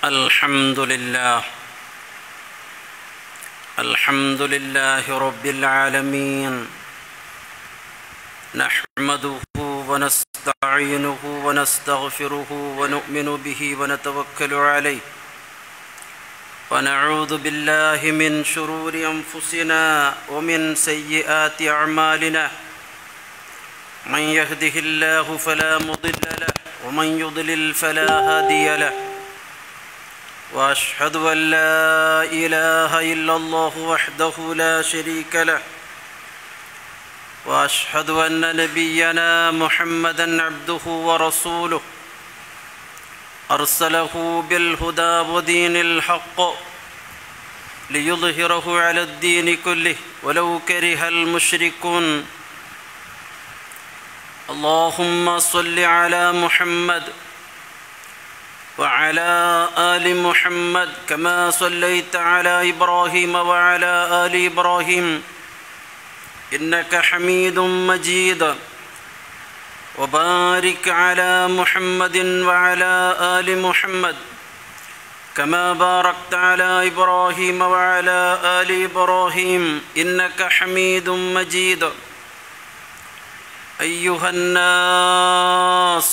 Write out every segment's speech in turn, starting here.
الحمد لله الحمد لله رب العالمين نحمده ونستعينه ونستغفره ونؤمن به ونتوكل عليه ونعوذ بالله من شرور انفسنا ومن سيئات اعمالنا من يهده الله فلا مضل له ومن يضلل فلا هادي له واشهد ان لا اله الا الله وحده لا شريك له واشهد ان نبينا محمدا عبده ورسوله ارسله بالهدى ودين الحق ليظهره على الدين كله ولو كره المشركون اللهم صل على محمد وعلى ال محمد كما صليت على ابراهيم وعلى ال ابراهيم انك حميد مجيد وبارك على محمد وعلى ال محمد كما باركت على ابراهيم وعلى ال ابراهيم انك حميد مجيد ايها الناس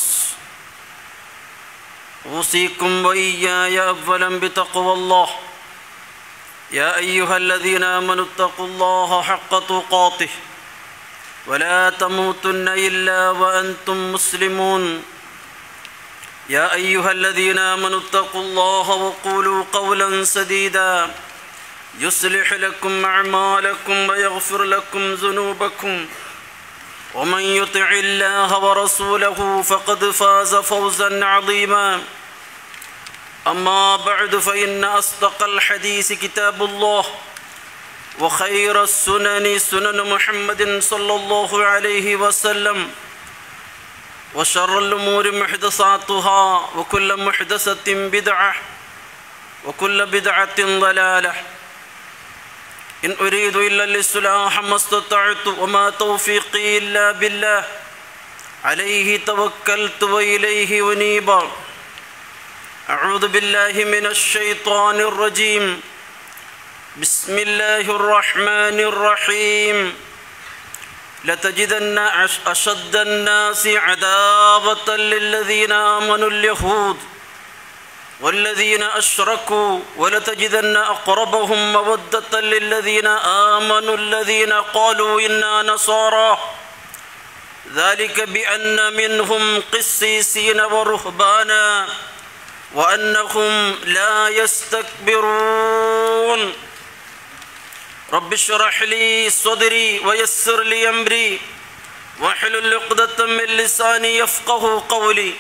اوصيكم واياي اولا بتقوى الله يا ايها الذين امنوا اتقوا الله حق تقاته ولا تموتن الا وانتم مسلمون يا ايها الذين امنوا اتقوا الله وقولوا قولا سديدا يصلح لكم اعمالكم ويغفر لكم ذنوبكم ومن يطع الله ورسوله فقد فاز فوزا عظيما اما بعد فان اصدق الحديث كتاب الله وخير السنن سنن محمد صلى الله عليه وسلم وشر الامور محدثاتها وكل محدثه بدعه وكل بدعه ضلاله إن أريد إلا الإصلاح ما استطعت وما توفيقي إلا بالله عليه توكلت وإليه أنيب أعوذ بالله من الشيطان الرجيم بسم الله الرحمن الرحيم لتجدن أشد الناس عداوة للذين آمنوا اليهود والذين أشركوا ولتجدن أقربهم مودة للذين آمنوا الذين قالوا إنا نصارى ذلك بأن منهم قسيسين ورهبانا وأنهم لا يستكبرون رب اشرح لي صدري ويسر لي أمري واحلل عقدة من لساني يفقه قولي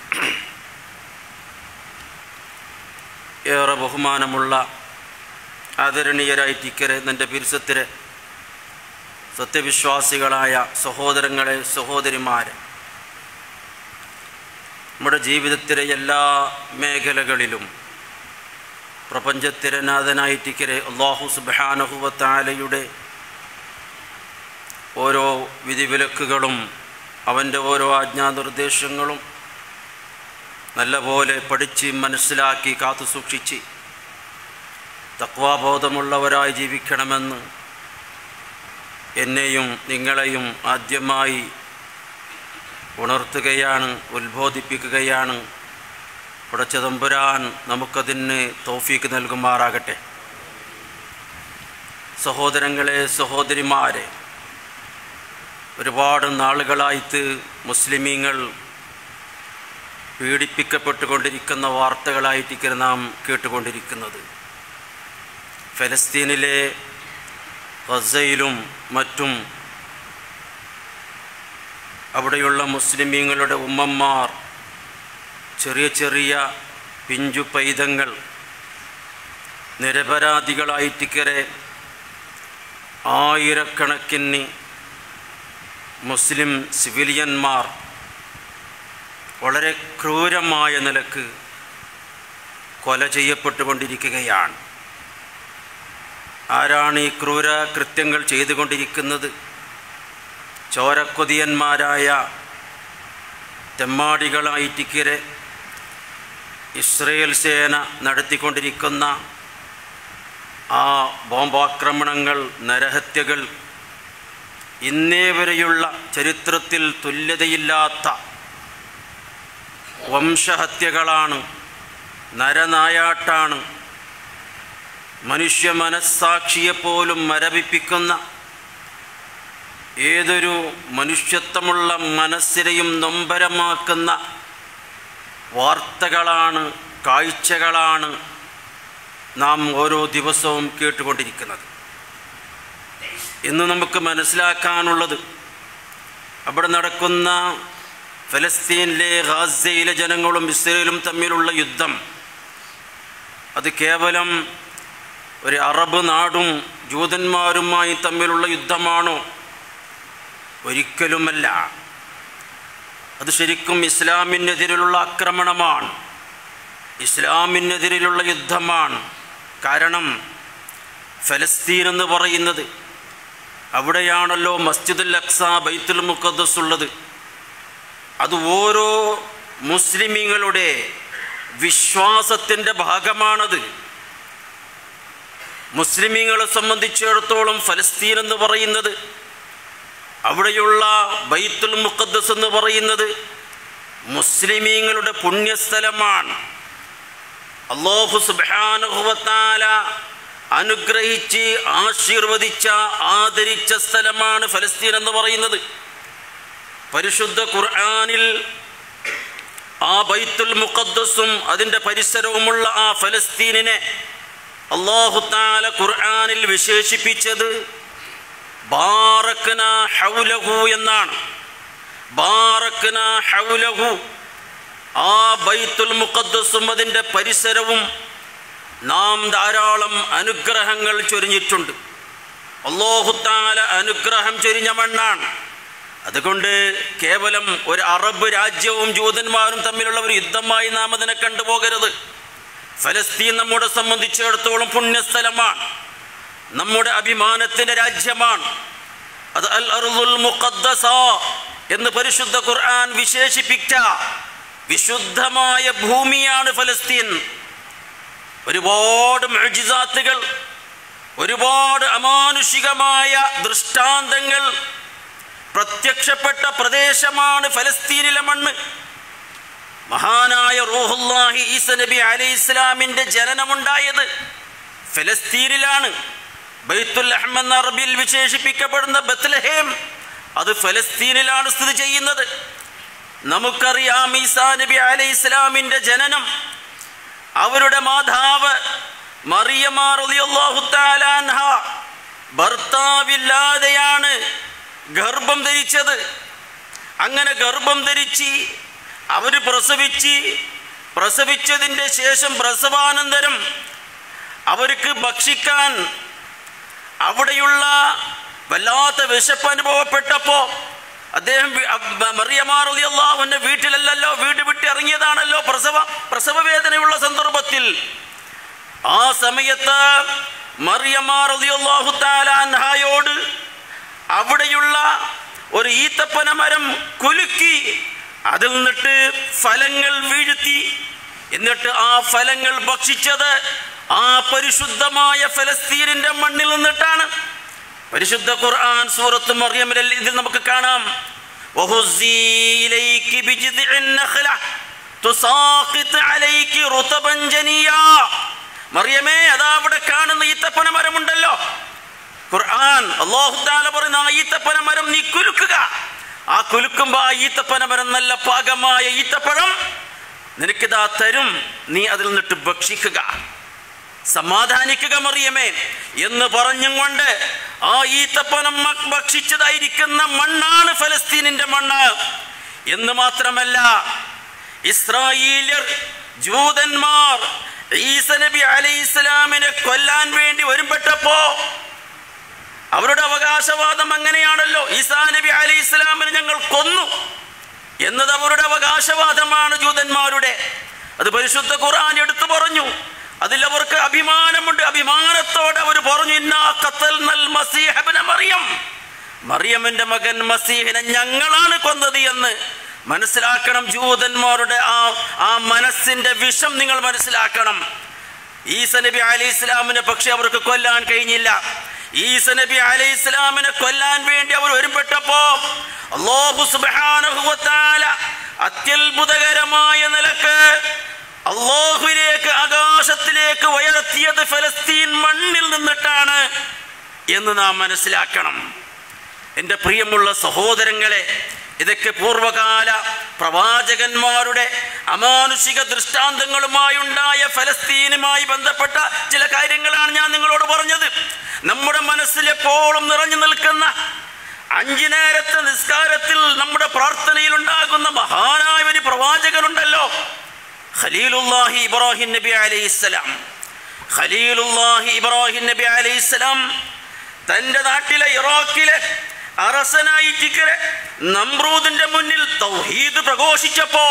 ഏറെ ബഹുമാനമുള്ള ആദരണീയരായിട്ടിക്കരെ എൻ്റെ പിരിസത്തിരെ സത്യവിശ്വാസികളായ സഹോദരങ്ങളെ സഹോദരിമാരെ നമ്മുടെ ജീവിതത്തിലെ എല്ലാ മേഖലകളിലും പ്രപഞ്ചത്തിലെ നാഥനായിട്ടിക്കരെ അള്ളാഹു സുബാനഹുവത്താലയുടെ ഓരോ വിധിവിലക്കുകളും അവൻ്റെ ഓരോ ആജ്ഞാനിർദ്ദേശങ്ങളും നല്ലപോലെ പഠിച്ച് മനസ്സിലാക്കി കാത്തു സൂക്ഷിച്ച് തക്വാബോധമുള്ളവരായി ജീവിക്കണമെന്ന് എന്നെയും നിങ്ങളെയും ആദ്യമായി ഉണർത്തുകയാണ് ഉത്ബോധിപ്പിക്കുകയാണ് ഉടച്ചതമ്പുരാൻ നമുക്കതിന് തോഫീക്ക് നൽകുമാറാകട്ടെ സഹോദരങ്ങളെ സഹോദരിമാരെ ഒരുപാട് നാളുകളായിട്ട് മുസ്ലിമീങ്ങൾ പീഡിപ്പിക്കപ്പെട്ടുകൊണ്ടിരിക്കുന്ന വാർത്തകളായിട്ടിരിക്കുന്ന നാം കേട്ടുകൊണ്ടിരിക്കുന്നത് ഫലസ്തീനിലെ ഗസയിലും മറ്റും അവിടെയുള്ള മുസ്ലിമീങ്ങളുടെ ഉമ്മമാർ ചെറിയ ചെറിയ പിഞ്ചു പൈതങ്ങൾ നിരപരാധികളായിട്ടിക്കരെ ആയിരക്കണക്കിന് മുസ്ലിം സിവിലിയന്മാർ വളരെ ക്രൂരമായ നിലക്ക് കൊല ചെയ്യപ്പെട്ടുകൊണ്ടിരിക്കുകയാണ് ആരാണ് ഈ ക്രൂര കൃത്യങ്ങൾ ചെയ്തുകൊണ്ടിരിക്കുന്നത് ചോരക്കൊതിയന്മാരായ തെമ്മാടികളായിട്ടിക്കരെ ഇസ്രയേൽ സേന നടത്തിക്കൊണ്ടിരിക്കുന്ന ആ ബോംബാക്രമണങ്ങൾ നരഹത്യകൾ ഇന്നേ വരെയുള്ള ചരിത്രത്തിൽ തുല്യതയില്ലാത്ത വംശഹത്യകളാണ് നരനായാട്ടാണ് മനുഷ്യ മനസ്സാക്ഷിയെപ്പോലും മരവിപ്പിക്കുന്ന ഏതൊരു മനുഷ്യത്വമുള്ള മനസ്സിനെയും നൊമ്പരമാക്കുന്ന വാർത്തകളാണ് കാഴ്ചകളാണ് നാം ഓരോ ദിവസവും കേട്ടുകൊണ്ടിരിക്കുന്നത് ഇന്ന് നമുക്ക് മനസ്സിലാക്കാനുള്ളത് അവിടെ നടക്കുന്ന ഫലസ്തീനിലെ ഗാസയിലെ ജനങ്ങളും ഇസ്രയേലും തമ്മിലുള്ള യുദ്ധം അത് കേവലം ഒരു അറബ് നാടും ജൂതന്മാരുമായി തമ്മിലുള്ള യുദ്ധമാണോ ഒരിക്കലുമല്ല അത് ശരിക്കും ഇസ്ലാമിനെതിരെയുള്ള ആക്രമണമാണ് ഇസ്ലാമിനെതിരെയുള്ള യുദ്ധമാണ് കാരണം ഫലസ്തീൻ എന്ന് പറയുന്നത് അവിടെയാണല്ലോ മസ്ജിദുൽ അക്സ ബൈത്തുൽ മുഖദ്ദസ് ഉള്ളത് അത് ഓരോ മുസ്ലിമീങ്ങളുടെ വിശ്വാസത്തിൻ്റെ ഭാഗമാണത് മുസ്ലിമീങ്ങളെ സംബന്ധിച്ചിടത്തോളം ഫലസ്തീൻ എന്ന് പറയുന്നത് അവിടെയുള്ള ബൈത്തുൽ മുഖദ്ദസ് എന്ന് പറയുന്നത് മുസ്ലിമീങ്ങളുടെ പുണ്യസ്ഥലമാണ് അള്ളാഹു സുബാനുഭവത്താല അനുഗ്രഹിച്ച് ആശീർവദിച്ച ആദരിച്ച സ്ഥലമാണ് ഫലസ്തീൻ എന്ന് പറയുന്നത് പരിശുദ്ധ ഖുർആാനിൽ ആ ബൈത്തുൽ മുഖദ്ദസും അതിൻ്റെ പരിസരവുമുള്ള ആ ഫലസ്തീനിനെ അള്ളാഹുത്താല ഖുർആാനിൽ വിശേഷിപ്പിച്ചത് ബാറക്കന ഹൗലഹു എന്നാണ് ബാറക്കന ഹൗലഹു ആ ബൈത്തുൽ മുഖദ്ദസും അതിൻ്റെ പരിസരവും നാം ധാരാളം അനുഗ്രഹങ്ങൾ ചൊരിഞ്ഞിട്ടുണ്ട് അള്ളാഹുത്താല അനുഗ്രഹം ചൊരിഞ്ഞ മണ്ണാണ് അതുകൊണ്ട് കേവലം ഒരു അറബ് രാജ്യവും ജൂതന്മാരും തമ്മിലുള്ള ഒരു യുദ്ധമായി നാം അതിനെ കണ്ടുപോകരുത് ഫലസ്തീൻ നമ്മെ സംബന്ധിച്ചിടത്തോളം പുണ്യസ്ഥലമാണ് നമ്മുടെ അഭിമാനത്തിൻ്റെ രാജ്യമാണ് അത് അൽ അറുൽ മുഖദ്ദസ എന്ന് പരിശുദ്ധ ഖുർആൻ വിശേഷിപ്പിച്ച വിശുദ്ധമായ ഭൂമിയാണ് ഫലസ്തീൻ ഒരുപാട് മജിസാത്തുകൾ ഒരുപാട് അമാനുഷികമായ ദൃഷ്ടാന്തങ്ങൾ പ്രത്യക്ഷപ്പെട്ട പ്രദേശമാണ് ഫലസ്തീനിലെ മണ്ണ് മഹാനായ റൂഹുല്ലാഹി ഈസ നബി അലൈഹി ഇസ്ലാമിൻ്റെ ജനനമുണ്ടായത് ഫലസ്തീനിലാണ് ബൈത്തുൽ അഹമ്മദ് അറബിൽ വിശേഷിപ്പിക്കപ്പെടുന്ന ബത്ലഹേം അത് ഫലസ്തീനിലാണ് സ്ഥിതി ചെയ്യുന്നത് നമുക്കറിയാം ഈസാ നബി അലൈഹി ഇസ്ലാമിൻ്റെ ജനനം അവരുടെ മാതാവ് മറിയമാറിയാഹുത്താലാൻഹ ഭർത്താവില്ലാതെയാണ് ഗർഭം ധരിച്ചത് അങ്ങനെ ഗർഭം ധരിച്ച് അവർ പ്രസവിച്ച് പ്രസവിച്ചതിൻ്റെ ശേഷം പ്രസവാനന്തരം അവർക്ക് ഭക്ഷിക്കാൻ അവിടെയുള്ള വല്ലാത്ത വിശപ്പ് അനുഭവപ്പെട്ടപ്പോൾ അദ്ദേഹം മറിയമാറിയാഹുവിൻ്റെ വീട്ടിലല്ലല്ലോ വീട് വിട്ട് ഇറങ്ങിയതാണല്ലോ പ്രസവ പ്രസവ വേദനയുള്ള സന്ദർഭത്തിൽ ആ സമയത്ത് മറിയമാറിയാഹുത്താലാൻഹായോട് അവിടെയുള്ള ഒരു ഈത്തപ്പന മരം കുലുക്കി അതിൽ നിന്നിട്ട് ഫലങ്ങൾ വീഴ്ത്തി എന്നിട്ട് ആ ഫലങ്ങൾ ഭക്ഷിച്ചത് ആ പരിശുദ്ധമായ ഫലസ്തീനിന്റെ മണ്ണിൽ നിന്നിട്ടാണ് പരിശുദ്ധ ഖുർആൻ സൂറത്ത് മറിയമിൽ ഇതിൽ നമുക്ക് കാണാം وهزي إليك بجذع النخلة تساقط عليك رطبا جنيا മറിയമേ അതാ അവിടെ കാണുന്ന ഈത്തപ്പന മരമുണ്ടല്ലോ ഖുർആൻ അള്ളാഹു താല പറയുന്ന ആ ഈത്തപ്പന മരം നീ കുലുക്കുക ആ കുലുക്കുമ്പോ ആ ഈത്തപ്പന മരം നല്ല പാകമായ ഈത്തപ്പഴം നിനക്കിതാ തരും നീ അതിൽ നിന്നിട്ട് ഭക്ഷിക്കുക സമാധാനിക്കുക മറിയമേ എന്ന് പറഞ്ഞും കൊണ്ട് ആ ഈത്തപ്പനം ഭക്ഷിച്ചതായിരിക്കുന്ന മണ്ണാണ് ഫലസ്തീനിന്റെ മണ്ണ് എന്ന് മാത്രമല്ല ഇസ്രായേലിയർ ജൂതന്മാർ ഈസ നബി അലൈഹി ഇസ്ലാമിനെ കൊല്ലാൻ വേണ്ടി വരുമ്പെട്ടപ്പോ അവരുടെ അവകാശവാദം അങ്ങനെയാണല്ലോ ഈസാ നബി അലൈഹി ഇസ്ലാമിനെ ഞങ്ങൾ കൊന്നു എന്നത് അവരുടെ അവകാശവാദമാണ് ജൂതന്മാരുടെ അത് പരിശുദ്ധ ഖുർആൻ എടുത്തു പറഞ്ഞു അതിൽ അവർക്ക് അഭിമാനമുണ്ട് അഭിമാനത്തോടെ അവർ പറഞ്ഞു ഇന്നാ ഖത്തൽനൽ മസീഹ് ഇബ്ന മറിയം മറിയമിന്റെ മകൻ മസീഹിനെ ഞങ്ങളാണ് കൊന്നത് എന്ന് മനസ്സിലാക്കണം ജൂതന്മാരുടെ ആ ആ മനസ്സിന്റെ വിഷം നിങ്ങൾ മനസ്സിലാക്കണം ഈസ നബി അലൈഹി ഇസ്ലാമിനെ പക്ഷെ അവർക്ക് കൊല്ലാൻ കഴിഞ്ഞില്ല ഈസ നബി അലൈഹി ഇസ്ലാമിനെ കൊല്ലാൻ വേണ്ടി അവർ ഒരുപ്പെട്ടപ്പോ അല്ലാഹു സുബ്ഹാനഹു വ തആല അത്യത്ഭുതകരമായ നിലക്ക് അള്ളാഹുവിലേക്ക് ആകാശത്തിലേക്ക് ഉയർത്തിയത് ഫലസ്തീൻ മണ്ണിൽ നിന്നിട്ടാണ് എന്ന് നാം മനസ്സിലാക്കണം എൻ്റെ പ്രിയമുള്ള സഹോദരങ്ങളെ ഇതൊക്കെ പൂർവകാല പ്രവാചകന്മാരുടെ അമാനുഷിക ദൃഷ്ടാന്തങ്ങളുമായുണ്ടായ ഫലസ്തീനുമായി ബന്ധപ്പെട്ട ചില കാര്യങ്ങളാണ് ഞാൻ നിങ്ങളോട് പറഞ്ഞത് നമ്മുടെ മനസ്സിൽ എപ്പോഴും നിറഞ്ഞു നിൽക്കുന്ന അഞ്ചു നേരത്തെ നിസ്കാരത്തിൽ നമ്മുടെ പ്രാർത്ഥനയിൽ ഉണ്ടാകുന്ന മഹാനായ ഒരു പ്രവാചകനുണ്ടല്ലോ ഖലീലുല്ലാഹി ഇബ്രാഹിം നബി അലൈഹിസ്സലാം ഖലീലുല്ലാഹി ഇബ്രാഹിം നബി അലൈഹിസ്സലാം തൻ്റെ നാട്ടിലെ ഇറാഖിലെ അറസനായിട്ടിക്കരെ നമ്രൂദിന്റെ മുന്നിൽ തൗഹീദ് പ്രഘോഷിച്ചപ്പോ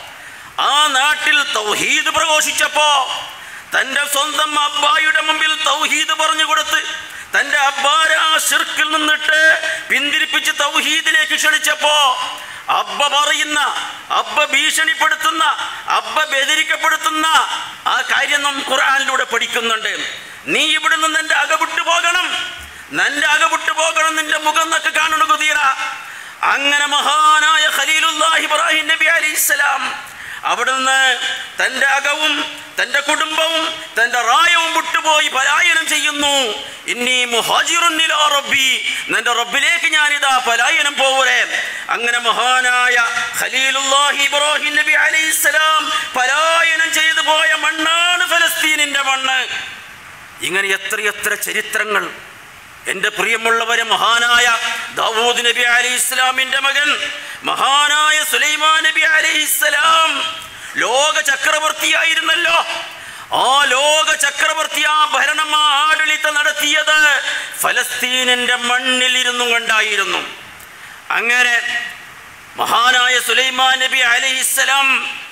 ആ നാട്ടിൽ തൗഹീദ് പ്രഘോഷിച്ചപ്പോ തൻ്റെ സ്വന്തം അബ്ബായുടെ മുമ്പിൽ തൗഹീദ് പറഞ്ഞു കൊടുത്ത് തൻ്റെ അബ്ബാരെ ആ ഷിർക്കിൽ നിന്നിട്ട് പിന്തിരിപ്പിച്ച് തൗഹീദിലേക്ക് ക്ഷണിച്ചപ്പോ അബ്ബ പറയുന്ന അബ്ബ ഭീഷണിപ്പെടുത്തുന്ന അബ്ബ ബെതിരിക്കപ്പെടുത്തുന്ന ആ കാര്യം നാം ഖുർആനിലൂടെ പഠിക്കുന്നുണ്ട് നീ ഇവിടെ നിന്ന് എൻ്റെ അകവിട്ടു പോകണം നിന്റെ അകവിട്ടു പോകണം നിന്റെ മുഖം എന്നൊക്കെ കാണണം കുതിര അങ്ങനെ മഹാനായ ഖലീലുല്ലാഹി ഇബ്രാഹിം നബി അലൈഹിസ്സലാം അവിടുന്ന് തൻ്റെ അകവും തൻ്റെ കുടുംബവും തൻ്റെ റായവും വിട്ടുപോയി പലായനം ചെയ്യുന്നു ഇന്നീ മുഹാജിറുൻ ഇലാ റബ്ബി നിന്റെ റബ്ബിലേക്ക് ഞാനിതാ പലായനം പോവുരേ അങ്ങനെ മഹാനായ ഖലീലുല്ലാഹി ഇബ്രാഹിം നബി അലൈഹിസ്സലാം പലായനം ചെയ്തു പോയ മണ്ണാണ് ഫലസ്തീനിന്റെ മണ്ണ് ഇങ്ങനെ എത്രയെത്ര ചരിത്രങ്ങൾ എൻ്റെ പ്രിയമുള്ളവരെ മഹാനായ ദാവൂദ് നബി അലൈഹി ഇസ്ലാമിൻ്റെ മകൻ മഹാനായ സുലൈമാൻ നബി അലൈഹി ഇസ്ലാം ലോക ചക്രവർത്തിയായിരുന്നല്ലോ ആ ലോക ചക്രവർത്തി ആ ഭരണം ആ ആഡളിത്ത നടത്തിയത് ഫലസ്തീനിന്റെ മണ്ണിൽ ഇരുന്നും കൊണ്ടായിരുന്നു അങ്ങനെ മഹാനായ സുലൈമാൻ നബി അലൈഹിസ്സലാം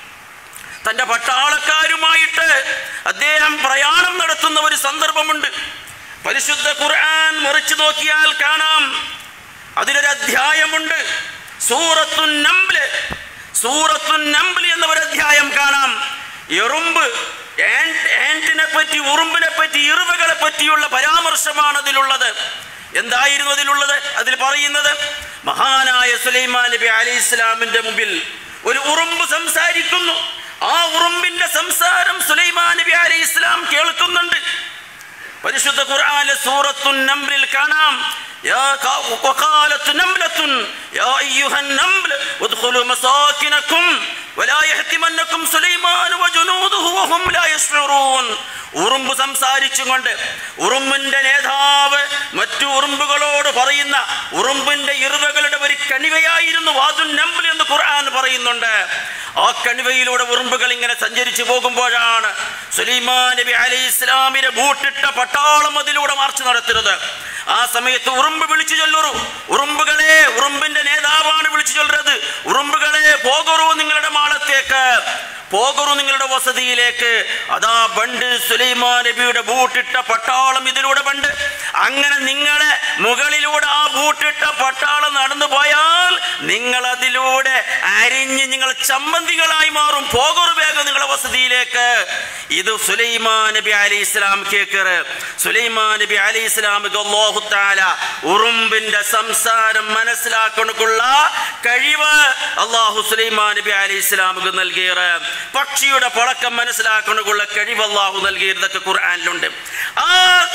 തൻ്റെ പട്ടാളക്കാരുമായിട്ട് അദ്ദേഹം പ്രയാണം നടത്തുന്ന ഒരു സന്ദർഭമുണ്ട് പരിശുദ്ധ ഖുർആൻ മറിച്ചു നോക്കിയാൽ കാണാം അതിലൊരു അധ്യായമുണ്ട് സൂറത്തു നംബ്ല് സൂറത്തു നംബ്ല് എന്ന ഒരു അധ്യായം കാണാം എറുമ്പ് ആൻഡ് ആൻറ്റിനെ പറ്റി ഉറുമ്പിനെ പറ്റി ഇറുവകളെ പറ്റിയുള്ള പരാമർശമാണ് അതിലുള്ളത് എന്തായിരുന്നു അതിലുള്ളത് അതിൽ പറയുന്നത് മഹാനായ സുലൈമാൻ നബി അലൈഹി ഇസ്ലാമിന്റെ മുമ്പിൽ ഒരു ഉറുമ്പ് സംസാരിക്കുന്നു ആ ഉറുമ്പിന്റെ സംസാരം സുലൈമാൻ നബി അലൈഹി ഇസ്ലാം കേൾക്കുന്നുണ്ട് പരിശുദ്ധ ഖുർആനിലെ സൂറത്തു നംലിൽ കാണാം يا ق- وقالت نملة يا أيها النمل ادخلوا مساكنكم ولا يحتمنكم سليمان وجنوده وهم لا يشعرون ഉറുമ്പ് സംസാരിച്ചുകൊണ്ട് ഉറുമ്പിന്റെ നേതാവ് മറ്റു ഉറുമ്പുകളോട് പറയുന്ന ഉറുമ്പിന്റെ ഇറുവകളുടെ ഒരു കണിവയായിരുന്നു വാതുൻ നമ്പൽ എന്ന് ഖുർആൻ പറയുന്നുണ്ട് ആ കണിവയിലൂടെ ഉറുമ്പുകൾ ഇങ്ങനെ സഞ്ചരിച്ചു പോകുമ്പോഴാണ് സുലൈമാൻ നബി അലൈഹി ഇസ്ലാമിനെ ബൂട്ടിട്ട പട്ടാളം അതിലൂടെ മാർച്ച് നടത്തുന്നത് ആ സമയത്ത് ഉറുമ്പ് വിളിച്ചു ചൊല്ലുറു ഉറുമ്പുകളെ ഉറുമ്പിന്റെ നേതാവാണ് വിളിച്ചു ചൊല്ലുന്നത് ഉറുമ്പുകളെ പോകറു നിങ്ങളുടെ മാളത്തേക്ക് പോകറു നിങ്ങളുടെ വസതിയിലേക്ക് അതാ ബണ്ട് സുലൈമാൻ നബിയുടെ ബൂട്ടിട്ട പട്ടാളം ഇതിലൂടെ ബണ്ട് അങ്ങനെ നിങ്ങളെ മുകളിലൂടെ ആ ബൂട്ടിട്ട പട്ടാളം നടന്നു പോയാൽ നിങ്ങൾ അതിലൂടെ അരിഞ്ഞ് നിങ്ങൾ ചമ്മന്തികളായി മാറും പോകറു വേഗം നിങ്ങളുടെ വസതിയിലേക്ക് ഇത് സുലൈമാൻ നബി അലി ഇസ്ലാം കേക്കറ് സുലൈമാൻ നബി അലി ഇസ്ലാമിക്ക് അല്ലാഹു തആല ഉറുമ്പിന്റെ സംസാരം മനസ്സിലാക്കണക്കുള്ള കഴിവ് അള്ളാഹു സുലൈമാൻ നബി അലി ഇസ്ലാമിക്ക് നൽകിയത് പക്ഷിയുടെ പഴക്കം മനസ്സിലാക്കണക്കുള്ള കഴിവ് അള്ളാഹു നൽകിയതൊക്കെ ഖുർആനിലുണ്ട് ആ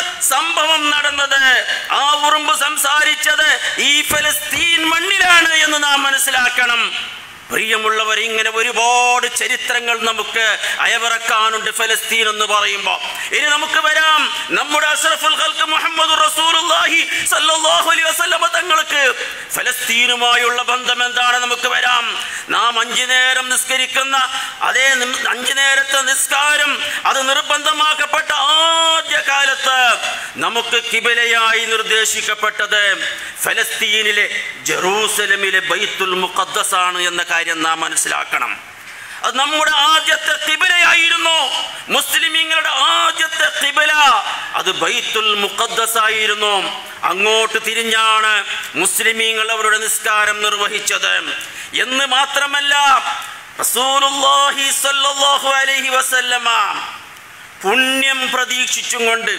സംഭവം നടന്നത് ആ ഉറുമ്പ് സംസാരിച്ചത് ഈ ഫലസ്തീൻ മണ്ണിലാണ് എന്ന് നാം മനസ്സിലാക്കണം പ്രിയമുള്ളവർ ഇങ്ങനെ ഒരുപാട് ചരിത്രങ്ങൾ നമുക്ക് അയവിറക്കാനുണ്ട് ഫലസ്തീൻ എന്ന് പറയുമ്പോൾ ഇനി നമുക്ക് വരാം നമ്മുടെ അഷ്റഫുൽ ഖൽക്ക് മുഹമ്മദ് റസൂലുള്ളാഹി സല്ലല്ലാഹു അലൈഹി വസല്ലമ തങ്ങൾക്ക് ഫലസ്തീനുമായുള്ള ബന്ധം എന്താണ് നമുക്ക് വരാം നാം അഞ്ചു നേരം നിസ്കരിക്കുന്ന അതേ നി- അഞ്ചു നേരത്തെ നിസ്കാരം അത് നിർബന്ധമാക്കപ്പെട്ട ആദ്യ കാലത്ത് നമുക്ക് കിബിലയായി നിർദ്ദേശിക്കപ്പെട്ടത് ഫലസ്തീനിലെ ജെറൂസലമിലെ ബൈത്തുൽ മുഖദ്ദസ് ആണ് എന്ന കാര്യം നാം മനസ്സിലാക്കണം അത് നമ്മുടെ ആദ്യത്തെ കിബിലയായിരുന്നു മുസ്ലിമീങ്ങളുടെ ആദ്യത്തെ കിബില അത് ബൈത്തുൽ മുഖദ്ദസ് ആയിരുന്നു അങ്ങോട്ട് തിരിഞ്ഞാണ് മുസ്ലിമീങ്ങൾ അവരുടെ നിസ്കാരം നിർവഹിച്ചത് എന്ന് മാത്രമല്ല റസൂലുള്ളാഹി സ്വല്ലല്ലാഹു അലൈഹി വസല്ലമ പുണ്യം പ്രതീക്ഷിച്ചും കൊണ്ട്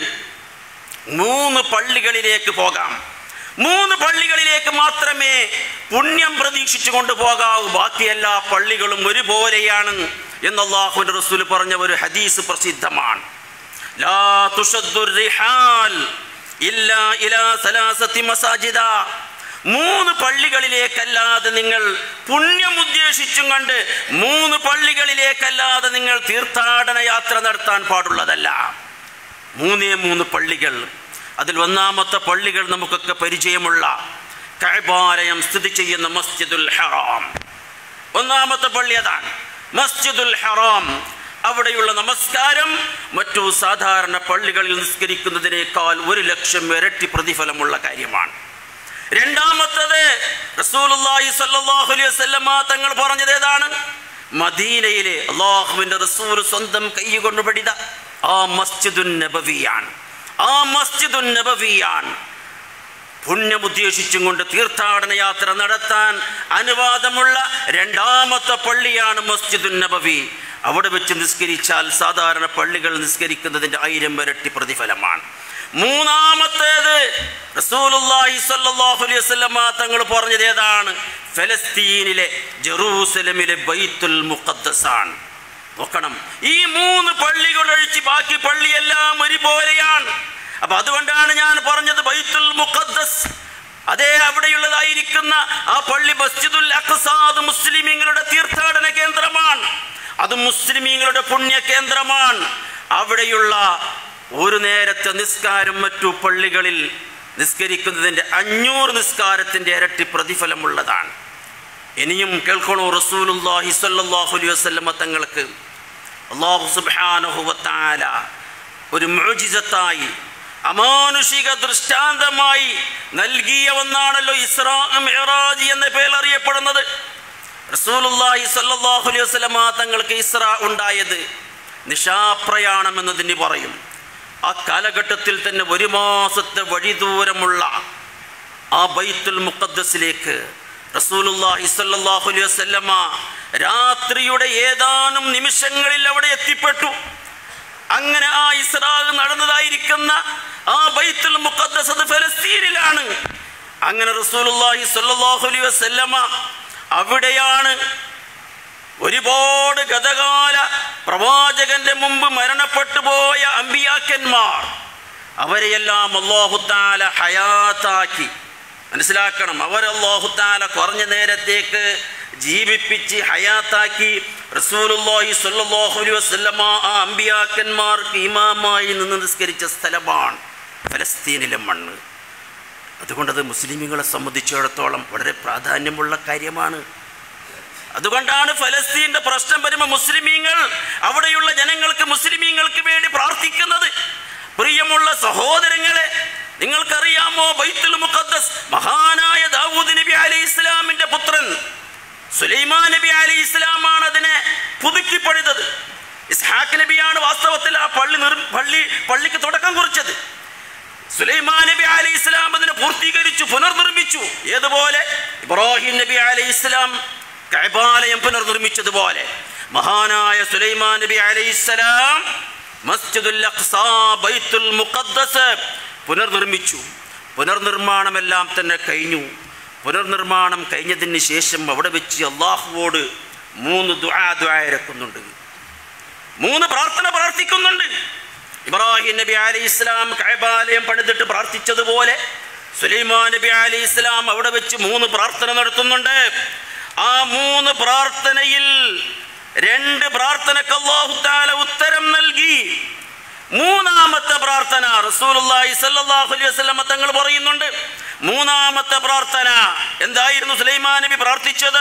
മൂന്ന് പള്ളികളിലേക്ക് പോകാം മൂന്ന് പള്ളികളിലേക്ക് മാത്രമേ പുണ്യം പ്രതീക്ഷിച്ചു കൊണ്ടുപോകാവൂ ബാക്കി എല്ലാ പള്ളികളും ഒരുപോലെയാണ് എന്ന് അള്ളാഹുവിന്റെ റസൂൽ പറഞ്ഞ ഒരു ഹദീസ് പ്രസിദ്ധമാണ് ലാ തുഷദ്ദു റിഹാൽ ഇല്ലാ ഇലാ സലാസത്തി മസാജിദ മൂന്ന് പള്ളികളിലേക്കല്ലാതെ നിങ്ങൾ പുണ്യം ഉദ്ദേശിച്ചും കണ്ട് മൂന്ന് പള്ളികളിലേക്കല്ലാതെ നിങ്ങൾ തീർത്ഥാടന യാത്ര നടത്താൻ പാടുള്ളതല്ല മൂന്നേ മൂന്ന് പള്ളികൾ അതിൽ ഒന്നാമത്തെ പള്ളികൾ നമുക്കൊക്കെ പരിചയമുള്ള കഅബാലയം സ്ഥിതി ചെയ്യുന്ന മസ്ജിദുൽ ഹറാം ഒന്നാമത്തെ പള്ളി അതാണ് മസ്ജിദുൽ ഹറാം അവിടെയുള്ള നമസ്കാരം മറ്റു സാധാരണ പള്ളികളിൽ നിസ്കരിക്കുന്നതിനേക്കാൾ ഒരു ലക്ഷം ഇരട്ടി പ്രതിഫലമുള്ള കാര്യമാണ് രണ്ടാമത്തത് റസൂലുള്ളാഹി സ്വല്ലല്ലാഹു അലൈഹി വസല്ലമ തങ്ങൾ പറഞ്ഞത് ഏതാണ് മദീനയിലെ അള്ളാഹുവിന്റെ റസൂൽ സ്വന്തം കൈ കൊണ്ട് പടിത ആ മസ്ജിദുൻ നബവിയാണ് ആ മസ്ജിദുൻ നബവിയാണ് പുണ്യം ഉദ്ദേശിച്ചും കൊണ്ട് തീർത്ഥാടന യാത്ര നടത്താൻ അനുവാദമുള്ള രണ്ടാമത്തെ പള്ളിയാണ് മസ്ജിദുൻ നബവി അവിടെ വെച്ച് നിസ്കരിച്ചാൽ സാധാരണ പള്ളികൾ നിസ്കരിക്കുന്നതിൻ്റെ ആയിരം ഇരട്ടി പ്രതിഫലമാണ് മൂന്നാമത്തേത് റസൂലുള്ളാഹി സ്വല്ലല്ലാഹു അലൈഹി വസല്ലമ തങ്ങൾ പറഞ്ഞത് ഏതാണ് ഫലസ്തീനിലെ ജെറൂസലമിലെ ബൈത്തുൽ മുഖദ്ദസാണ് നോക്കണം ഈ മൂന്ന് പള്ളികൾ ഒഴിച്ച് ബാക്കി പള്ളിയെല്ലാം ഒരുപോലെയാണ് അപ്പൊ അതുകൊണ്ടാണ് ഞാൻ പറഞ്ഞത് ബൈത്തുൽ മുഖദ്ദസ് അതേ അവിടെയുള്ളതായിരിക്കുന്ന ആ പള്ളി മസ്ജിദുൽ അഖ്സാദ് മുസ്ലിമീങ്ങളുടെ തീർത്ഥാടന കേന്ദ്രമാണ് അത് മുസ്ലിമീങ്ങളുടെ പുണ്യ കേന്ദ്രമാണ് അവിടെയുള്ള ഒരു നേരത്തെ നിസ്കാരം മറ്റു പള്ളികളിൽ നിസ്കരിക്കുന്നതിൻ്റെ അഞ്ഞൂറ് നിസ്കാരത്തിൻ്റെ ഇരട്ടി പ്രതിഫലമുള്ളതാണ് ഇനിയും കേൾക്കണോ റസൂലുല്ലാഹി സ്വല്ലല്ലാഹു അലൈഹി വസല്ലമ തങ്ങൾക്ക് അള്ളാഹു സുബ്ഹാനഹു വതആല ഒരു മുഅ്ജിസത്തായി അമാനുഷിക ദൃഷ്ടാന്തമായി നൽകിയ ഒന്നാണല്ലോ ഇസ്രാ മിഅ്റാജ് എന്ന പേരിൽ അറിയപ്പെടുന്നത് റസൂലുള്ളാഹി സ്വല്ലല്ലാഹു അലൈഹി വസല്ലമ തങ്ങൾക്ക് ഇസ്ര ഉണ്ടായത് നിശാപ്രയാണം എന്നതിന് പറയും ആ കാലഘട്ടത്തിൽ തന്നെ ഒരു മാസത്തെ വഴിദൂരമുള്ള ആ ബൈത്തുൽ മുഖദ്ദസിലേക്ക് റസൂലുള്ളാഹി സ്വല്ലല്ലാഹു അലൈഹി വസല്ലമ രാത്രിയുടെ ഏതാനും നിമിഷങ്ങളിൽ അവിടെ എത്തിപ്പെട്ടു അങ്ങനെ ആ ഇസ്രാഗ് നടന്നതായിരിക്കുന്ന ആ ബൈത്തുൽ മുഖദ്ദസ് അത് ഫലസ്തീനിലാണ് അങ്ങനെ റസൂലുള്ളാഹി സ്വല്ലല്ലാഹു അലൈഹി വസല്ലമ അവിടെയാണ് ഒരുപാട് ഗതകാല പ്രവാചകന്റെ മുമ്പ് മരണപ്പെട്ടു പോയ അമ്പിയാക്കന്മാർ അവരെയെല്ലാം അള്ളാഹുത്താല ഹയാത്താക്കി മനസ്സിലാക്കണം അവർ അള്ളാഹുത്താല കുറഞ്ഞ നേരത്തേക്ക് ജീവിപ്പിച്ച് ഹയാത്താക്കി റസൂലുള്ളാഹി സ്വല്ലല്ലാഹു അലൈഹി വസല്ലമ ആ അമ്പിയാക്കന്മാർക്ക് ഇമാമായി നിന്ന് നിസ്കരിച്ച സ്ഥലമാണ് ഫലസ്തീനിലെ മണ്ണ് അതുകൊണ്ടത് മുസ്ലിമുകളെ സംബന്ധിച്ചിടത്തോളം വളരെ പ്രാധാന്യമുള്ള കാര്യമാണ് അതുകൊണ്ടാണ് ഫലസ്തീന്റെ പ്രശ്നം വരുമ്പോൾ മുസ്ലിമീങ്ങൾ അവിടെയുള്ള ജനങ്ങൾക്ക് മുസ്ലിമീങ്ങൾക്ക് വേണ്ടി പ്രാർത്ഥിക്കുന്നത് പ്രിയമുള്ള സഹോദരങ്ങളെ നിങ്ങൾക്കറിയാമോ ബൈത്തുൽ മുഖദ്ദസ് മഹാനായ ദാവൂദ് നബി അലൈഹി ഇസ്ലാമിന്റെ പുത്രൻ സുലൈമാൻ നബി അലൈഹി ഇസ്ലാമാണ് അതിനെ പുതുക്കി പണിതത് ഇസ്ഹാഖ് നബിയാണ് വാസ്തവത്തിൽ ആ പള്ളി നിർ പള്ളി പള്ളിക്ക് തുടക്കം കുറിച്ചത് സുലൈമാൻ നബി അലൈഹി ഇസ്ലാം അതിനെ പൂർത്തീകരിച്ചു പുനർനിർമ്മിച്ചു ഏതുപോലെ ഇബ്രാഹിം നബി അലൈഹി ഇസ്ലാം കഅബാലയം പുനർനിർമ്മിച്ചതുപോലെ മഹാനായ സുലൈമാൻ നബി അലൈഹിസ്സലാം മസ്ജിദുൽ അഖ്സാ ബൈത്തുൽ മുഖദ്ദസ് പുനർനിർമ്മിച്ചു പുനർനിർമ്മാണമെല്ലാം തന്നെ കഴിഞ്ഞു പുനർനിർമ്മാണം കഴിഞ്ഞതിന് ശേഷം അവിടെ വെച്ച് അള്ളാഹുവോട് മൂന്ന് ദുആ ദ്വായരക്കുന്നുണ്ട് മൂന്ന് പ്രാർത്ഥന പ്രാർത്ഥിക്കുന്നുണ്ട് ഇബ്രാഹിം നബി അലൈഹി ഇസ്ലാം കഅബാലയം പണിതിട്ട് പ്രാർത്ഥിച്ചതുപോലെ സുലൈമാൻ നബി അലൈഹി ഇസ്ലാം അവിടെ വെച്ച് മൂന്ന് പ്രാർത്ഥന നടത്തുന്നുണ്ട് ആ മൂന്ന് പ്രാർത്ഥനയിൽ രണ്ട് പ്രാർത്ഥനക്ക് അല്ലാഹു തആല ഉത്തരം നൽകി മൂന്നാമത്തെ പ്രാർത്ഥന റസൂലുള്ളാഹി സ്വല്ലല്ലാഹു അലൈഹി വസല്ലം തങ്ങൾ പറയുന്നുണ്ട് മൂന്നാമത്തെ പ്രാർത്ഥന എന്തായിരുന്നു സുലൈമാൻ നബി പ്രാർത്ഥിച്ചത്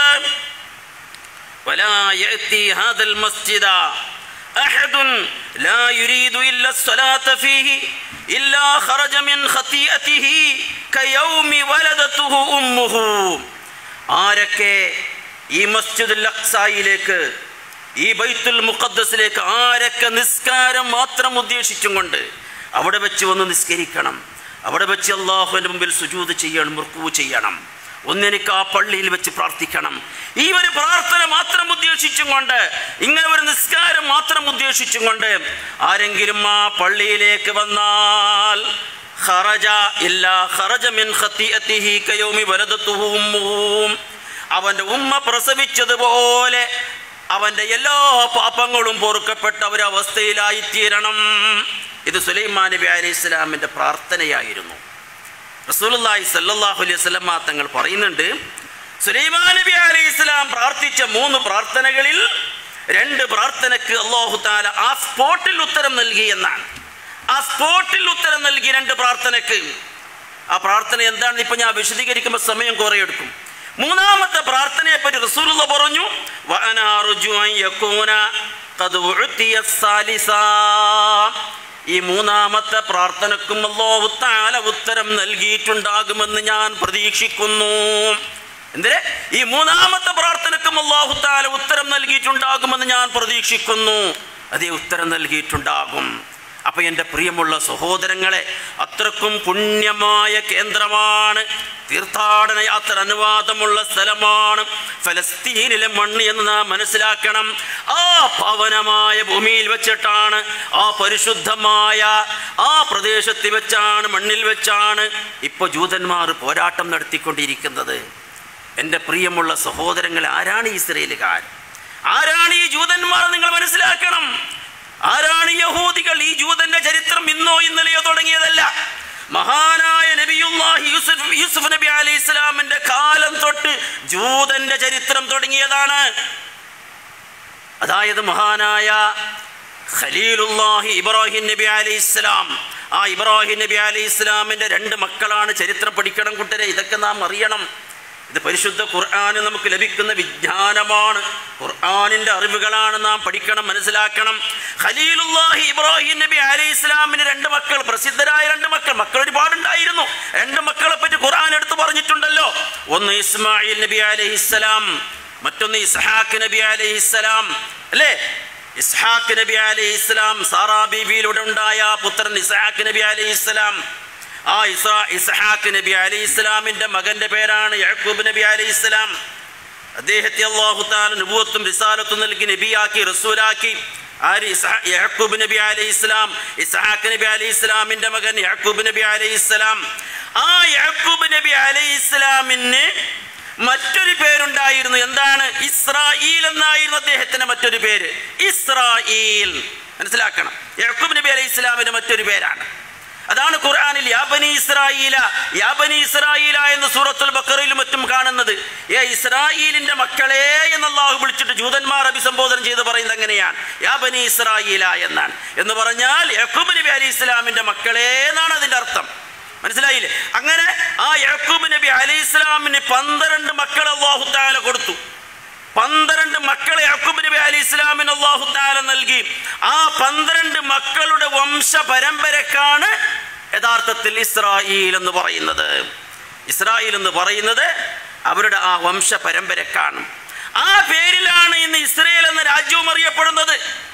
ولا يأتي هذا المسجد أحد لا يريد إلا الصلاة فيه إلا خرج من خطيئته كيوم ولدته أمه ആരൊക്കെ ഈ മസ്ജിദുൽ അക്സായിലേക്ക് ഈ ബൈത്തുൽ മുഖദ്ദസിലേക്ക് ആരൊക്കെ നിസ്കാരം മാത്രം ഉദ്ദേശിച്ചും കൊണ്ട് അവിടെ വെച്ച് വന്ന് നിസ്കരിക്കണം അവിടെ വെച്ച് അള്ളാഹുവിൻ്റെ മുമ്പിൽ സുജൂത് ചെയ്യണം മുർക്കു ചെയ്യണം ഒന്നെനിക്ക് ആ പള്ളിയിൽ വെച്ച് പ്രാർത്ഥിക്കണം ഈ ഒരു പ്രാർത്ഥന മാത്രം ഉദ്ദേശിച്ചും കൊണ്ട് ഇങ്ങനെ ഒരു നിസ്കാരം മാത്രം ഉദ്ദേശിച്ചും കൊണ്ട് ആരെങ്കിലും ആ പള്ളിയിലേക്ക് വന്നാൽ ഖറജ ഇല്ല ഖറജ മിൻ ഖത്തിഅത്തിഹി കയൗമി വലദത്തുഹു ഉമ്മുഹു അവൻ്റെ ഉമ്മ പ്രസവിച്ചതുപോലെ അവൻ്റെ എല്ലാ പാപങ്ങളും പൊറുക്കപ്പെട്ട ഒരവസ്ഥയിലായി തീരണം ഇത് സുലൈമാൻ നബി അലൈഹി ഇസ്ലാമിൻ്റെ പ്രാർത്ഥനയായിരുന്നു റസൂലുള്ളാഹി സല്ലല്ലാഹു അലൈഹി വസല്ലമ തങ്ങൾ പറയുന്നുണ്ട് സുലൈമാൻ നബി അലൈഹി ഇസ്ലാം പ്രാർത്ഥിച്ച മൂന്ന് പ്രാർത്ഥനകളിൽ രണ്ട് പ്രാർത്ഥനയ്ക്ക് അള്ളാഹു താല ആ സ്പോട്ടിൽ ഉത്തരം നൽകി എന്നാണ് ആ സ്പോട്ടിൽ ഉത്തരം നൽകി രണ്ട് പ്രാർത്ഥനയ്ക്ക് ആ പ്രാർത്ഥന എന്താണെന്ന് ഇപ്പൊ ഞാൻ വിശദീകരിക്കുമ്പോൾ സമയം കുറെ എടുക്കും മൂന്നാമത്തെ പ്രാർത്ഥനയെ പറ്റി റസൂലുള്ള പറഞ്ഞു "വഅനാ അർജു അൻ യകൂന ഖദ് ഉഅ്തിയ സാലിസാ." ഈ മൂന്നാമത്തെ പ്രാർത്ഥനക്കും അല്ലാഹു തആല ഉത്തരം നൽകിയിട്ടുണ്ടാകുമെന്ന് ഞാൻ പ്രതീക്ഷിക്കുന്നു എന്തിനെ ഈ മൂന്നാമത്തെ പ്രാർത്ഥനക്കും അല്ലാഹു തആല ഉത്തരം നൽകിയിട്ടുണ്ടാകുമെന്ന് ഞാൻ പ്രതീക്ഷിക്കുന്നു അതേ ഉത്തരം നൽകിയിട്ടുണ്ടാകും അപ്പൊ എൻ്റെ പ്രിയമുള്ള സഹോദരങ്ങളെ അത്രക്കും പുണ്യമായ കേന്ദ്രമാണ് തീർത്ഥാടന യാത്ര അനുവാദമുള്ള സ്ഥലമാണ് ഫലസ്തീനിലെ മണ്ണ് എന്ന് നാം മനസ്സിലാക്കണം ആ പവനമായ ഭൂമിയിൽ വെച്ചിട്ടാണ് ആ പരിശുദ്ധമായ ആ പ്രദേശത്ത് വെച്ചാണ് മണ്ണിൽ വെച്ചാണ് ഇപ്പോൾ ജൂതന്മാർ പോരാട്ടം നടത്തിക്കൊണ്ടിരിക്കുന്നത് എൻ്റെ പ്രിയമുള്ള സഹോദരങ്ങൾ ആരാണ് ഈ ഇസ്രയേലുകാർ ആരാണ് ഈ ജൂതന്മാർ നിങ്ങൾ മനസ്സിലാക്കണം ആരാണ് ഈ യഹൂദികൾ ഈ ജൂതന്റെ ചരിത്രം ഇന്നോ ഇന്നലെയോ തുടങ്ങിയതല്ല മഹാനായ നബിയുല്ലാഹി യൂസുഫ് യൂസുഫ് നബി അലൈഹി ഇസ്ലാമിന്റെ കാലം തൊട്ട് ജൂതന്റെ ചരിത്രം തുടങ്ങിയതാണ് അതായത് മഹാനായ ഖലീലുല്ലാഹി ഇബ്രാഹിം നബി അലൈഹി ഇസ്ലാം ആ ഇബ്രാഹിം നബി അലൈഹി ഇസ്ലാമിന്റെ രണ്ട് മക്കളാണ് ചരിത്രം പഠിക്കണം കുട്ടരെ ഇതൊക്കെ നാം അറിയണം ഇത് പരിശുദ്ധ ഖുർആാന് നമുക്ക് ലഭിക്കുന്ന വിജ്ഞാനമാണ് ഖുർആാനിന്റെ അറിവുകളാണ് നാം പഠിക്കണം മനസ്സിലാക്കണം ഖലീലുല്ലാഹി ഇബ്രാഹിം നബി അലൈഹി ഇസ്ലാമിന് രണ്ട് മക്കൾ പ്രസിദ്ധരായ രണ്ട് മക്കൾ മക്കൾ ഒരുപാടുണ്ടായിരുന്നു രണ്ട് മക്കളെ പറ്റി ഖുർആൻ എടുത്തു പറഞ്ഞിട്ടുണ്ടല്ലോ ഒന്ന് ഇസ്മായിൽ നബി അലൈഹി ഇസ്ലാം മറ്റൊന്ന് ഇസ്ഹാഖ് നബി അലൈഹി ഇസ്ലാം അല്ലേ ഇസ്ഹാഖ് നബി അലൈഹി ഇസ്ലാം സാറാ ബീബിയിലൂടെ ഉണ്ടായ പുത്രൻ ഇസ്ഹാഖ് നബി അലൈഹി ഇസ്ലാം ആ ഇസ്രാ ഇസ്ഹാഖ് നബി അലൈഹി ഇസ്ലാമിന്റെ മകന്റെ പേരാണ് യഹ്കൂബ് നബി അലൈഹി ഇസ്ലാം അദ്ദേഹത്തെ അള്ളാഹു താല നുബുവത്തും റിസാലത്തും നൽകി നബിയാക്കി റസൂലാക്കി ആര് ഇസ്ഹാ- യഹ്കൂബ് നബി അലൈഹി ഇസ്ലാം ഇസ്ഹാഖ് നബി അലൈഹി ഇസ്ലാമിന്റെ മകൻ യഹ്കൂബ് നബി അലൈഹി ഇസ്ലാം ആ യഹ്കൂബ് നബി അലൈഹി ഇസ്ലാമിന് മറ്റൊരു പേരുണ്ടായിരുന്നു എന്താണ് ഇസ്രായേൽ എന്നായിരുന്നു അദ്ദേഹത്തിന്റെ മറ്റൊരു പേര് ഇസ്രായേൽ മനസ്സിലാക്കണം യഹ്കൂബ് നബി അലൈഹി ഇസ്ലാമിന്റെ മറ്റൊരു പേരാണ് അതാണ് ഖുർആനിൽ യാബനി ഇസ്രായേല യാബനി ഇസ്രായേല എന്ന് സൂറത്തുൽ ബക്കറയിലും മറ്റും കാണുന്നത് ഏ ഇസ്രായേലിന്റെ മക്കളെ എന്ന് അള്ളാഹു വിളിച്ചിട്ട് ജൂതന്മാർ അഭിസംബോധന ചെയ്ത് പറയുന്നത് എങ്ങനെയാണ് യാബനി ഇസ്രായേല എന്നാണ് എന്ന് പറഞ്ഞാൽ യഹൂബ് നബി അലി ഇസ്ലാമിന്റെ മക്കളെ എന്നാണ് അതിന്റെ അർത്ഥം മനസ്സിലായില്ലേ അങ്ങനെ ആ യഹൂബ് നബി അലി ഇസ്ലാമിന് പന്ത്രണ്ട് മക്കൾ അള്ളാഹു താല കൊടുത്തു പന്ത്രണ്ട് മക്കളെ യാക്കൂബ് നബി അലി ഇസ്ലാമിന് അള്ളാഹു താല നൽകി ആ പന്ത്രണ്ട് മക്കളുടെ വംശ പരമ്പരക്കാണ് യഥാർത്ഥത്തിൽ ഇസ്രായേൽ എന്ന് പറയുന്നത് ഇസ്രായേൽ എന്ന് പറയുന്നത് അവരുടെ ആ വംശ പരമ്പരക്കാണ് ആ പേരിലാണ് ഇന്ന് ഇസ്രയേൽ എന്ന രാജ്യവും അറിയപ്പെടുന്നത്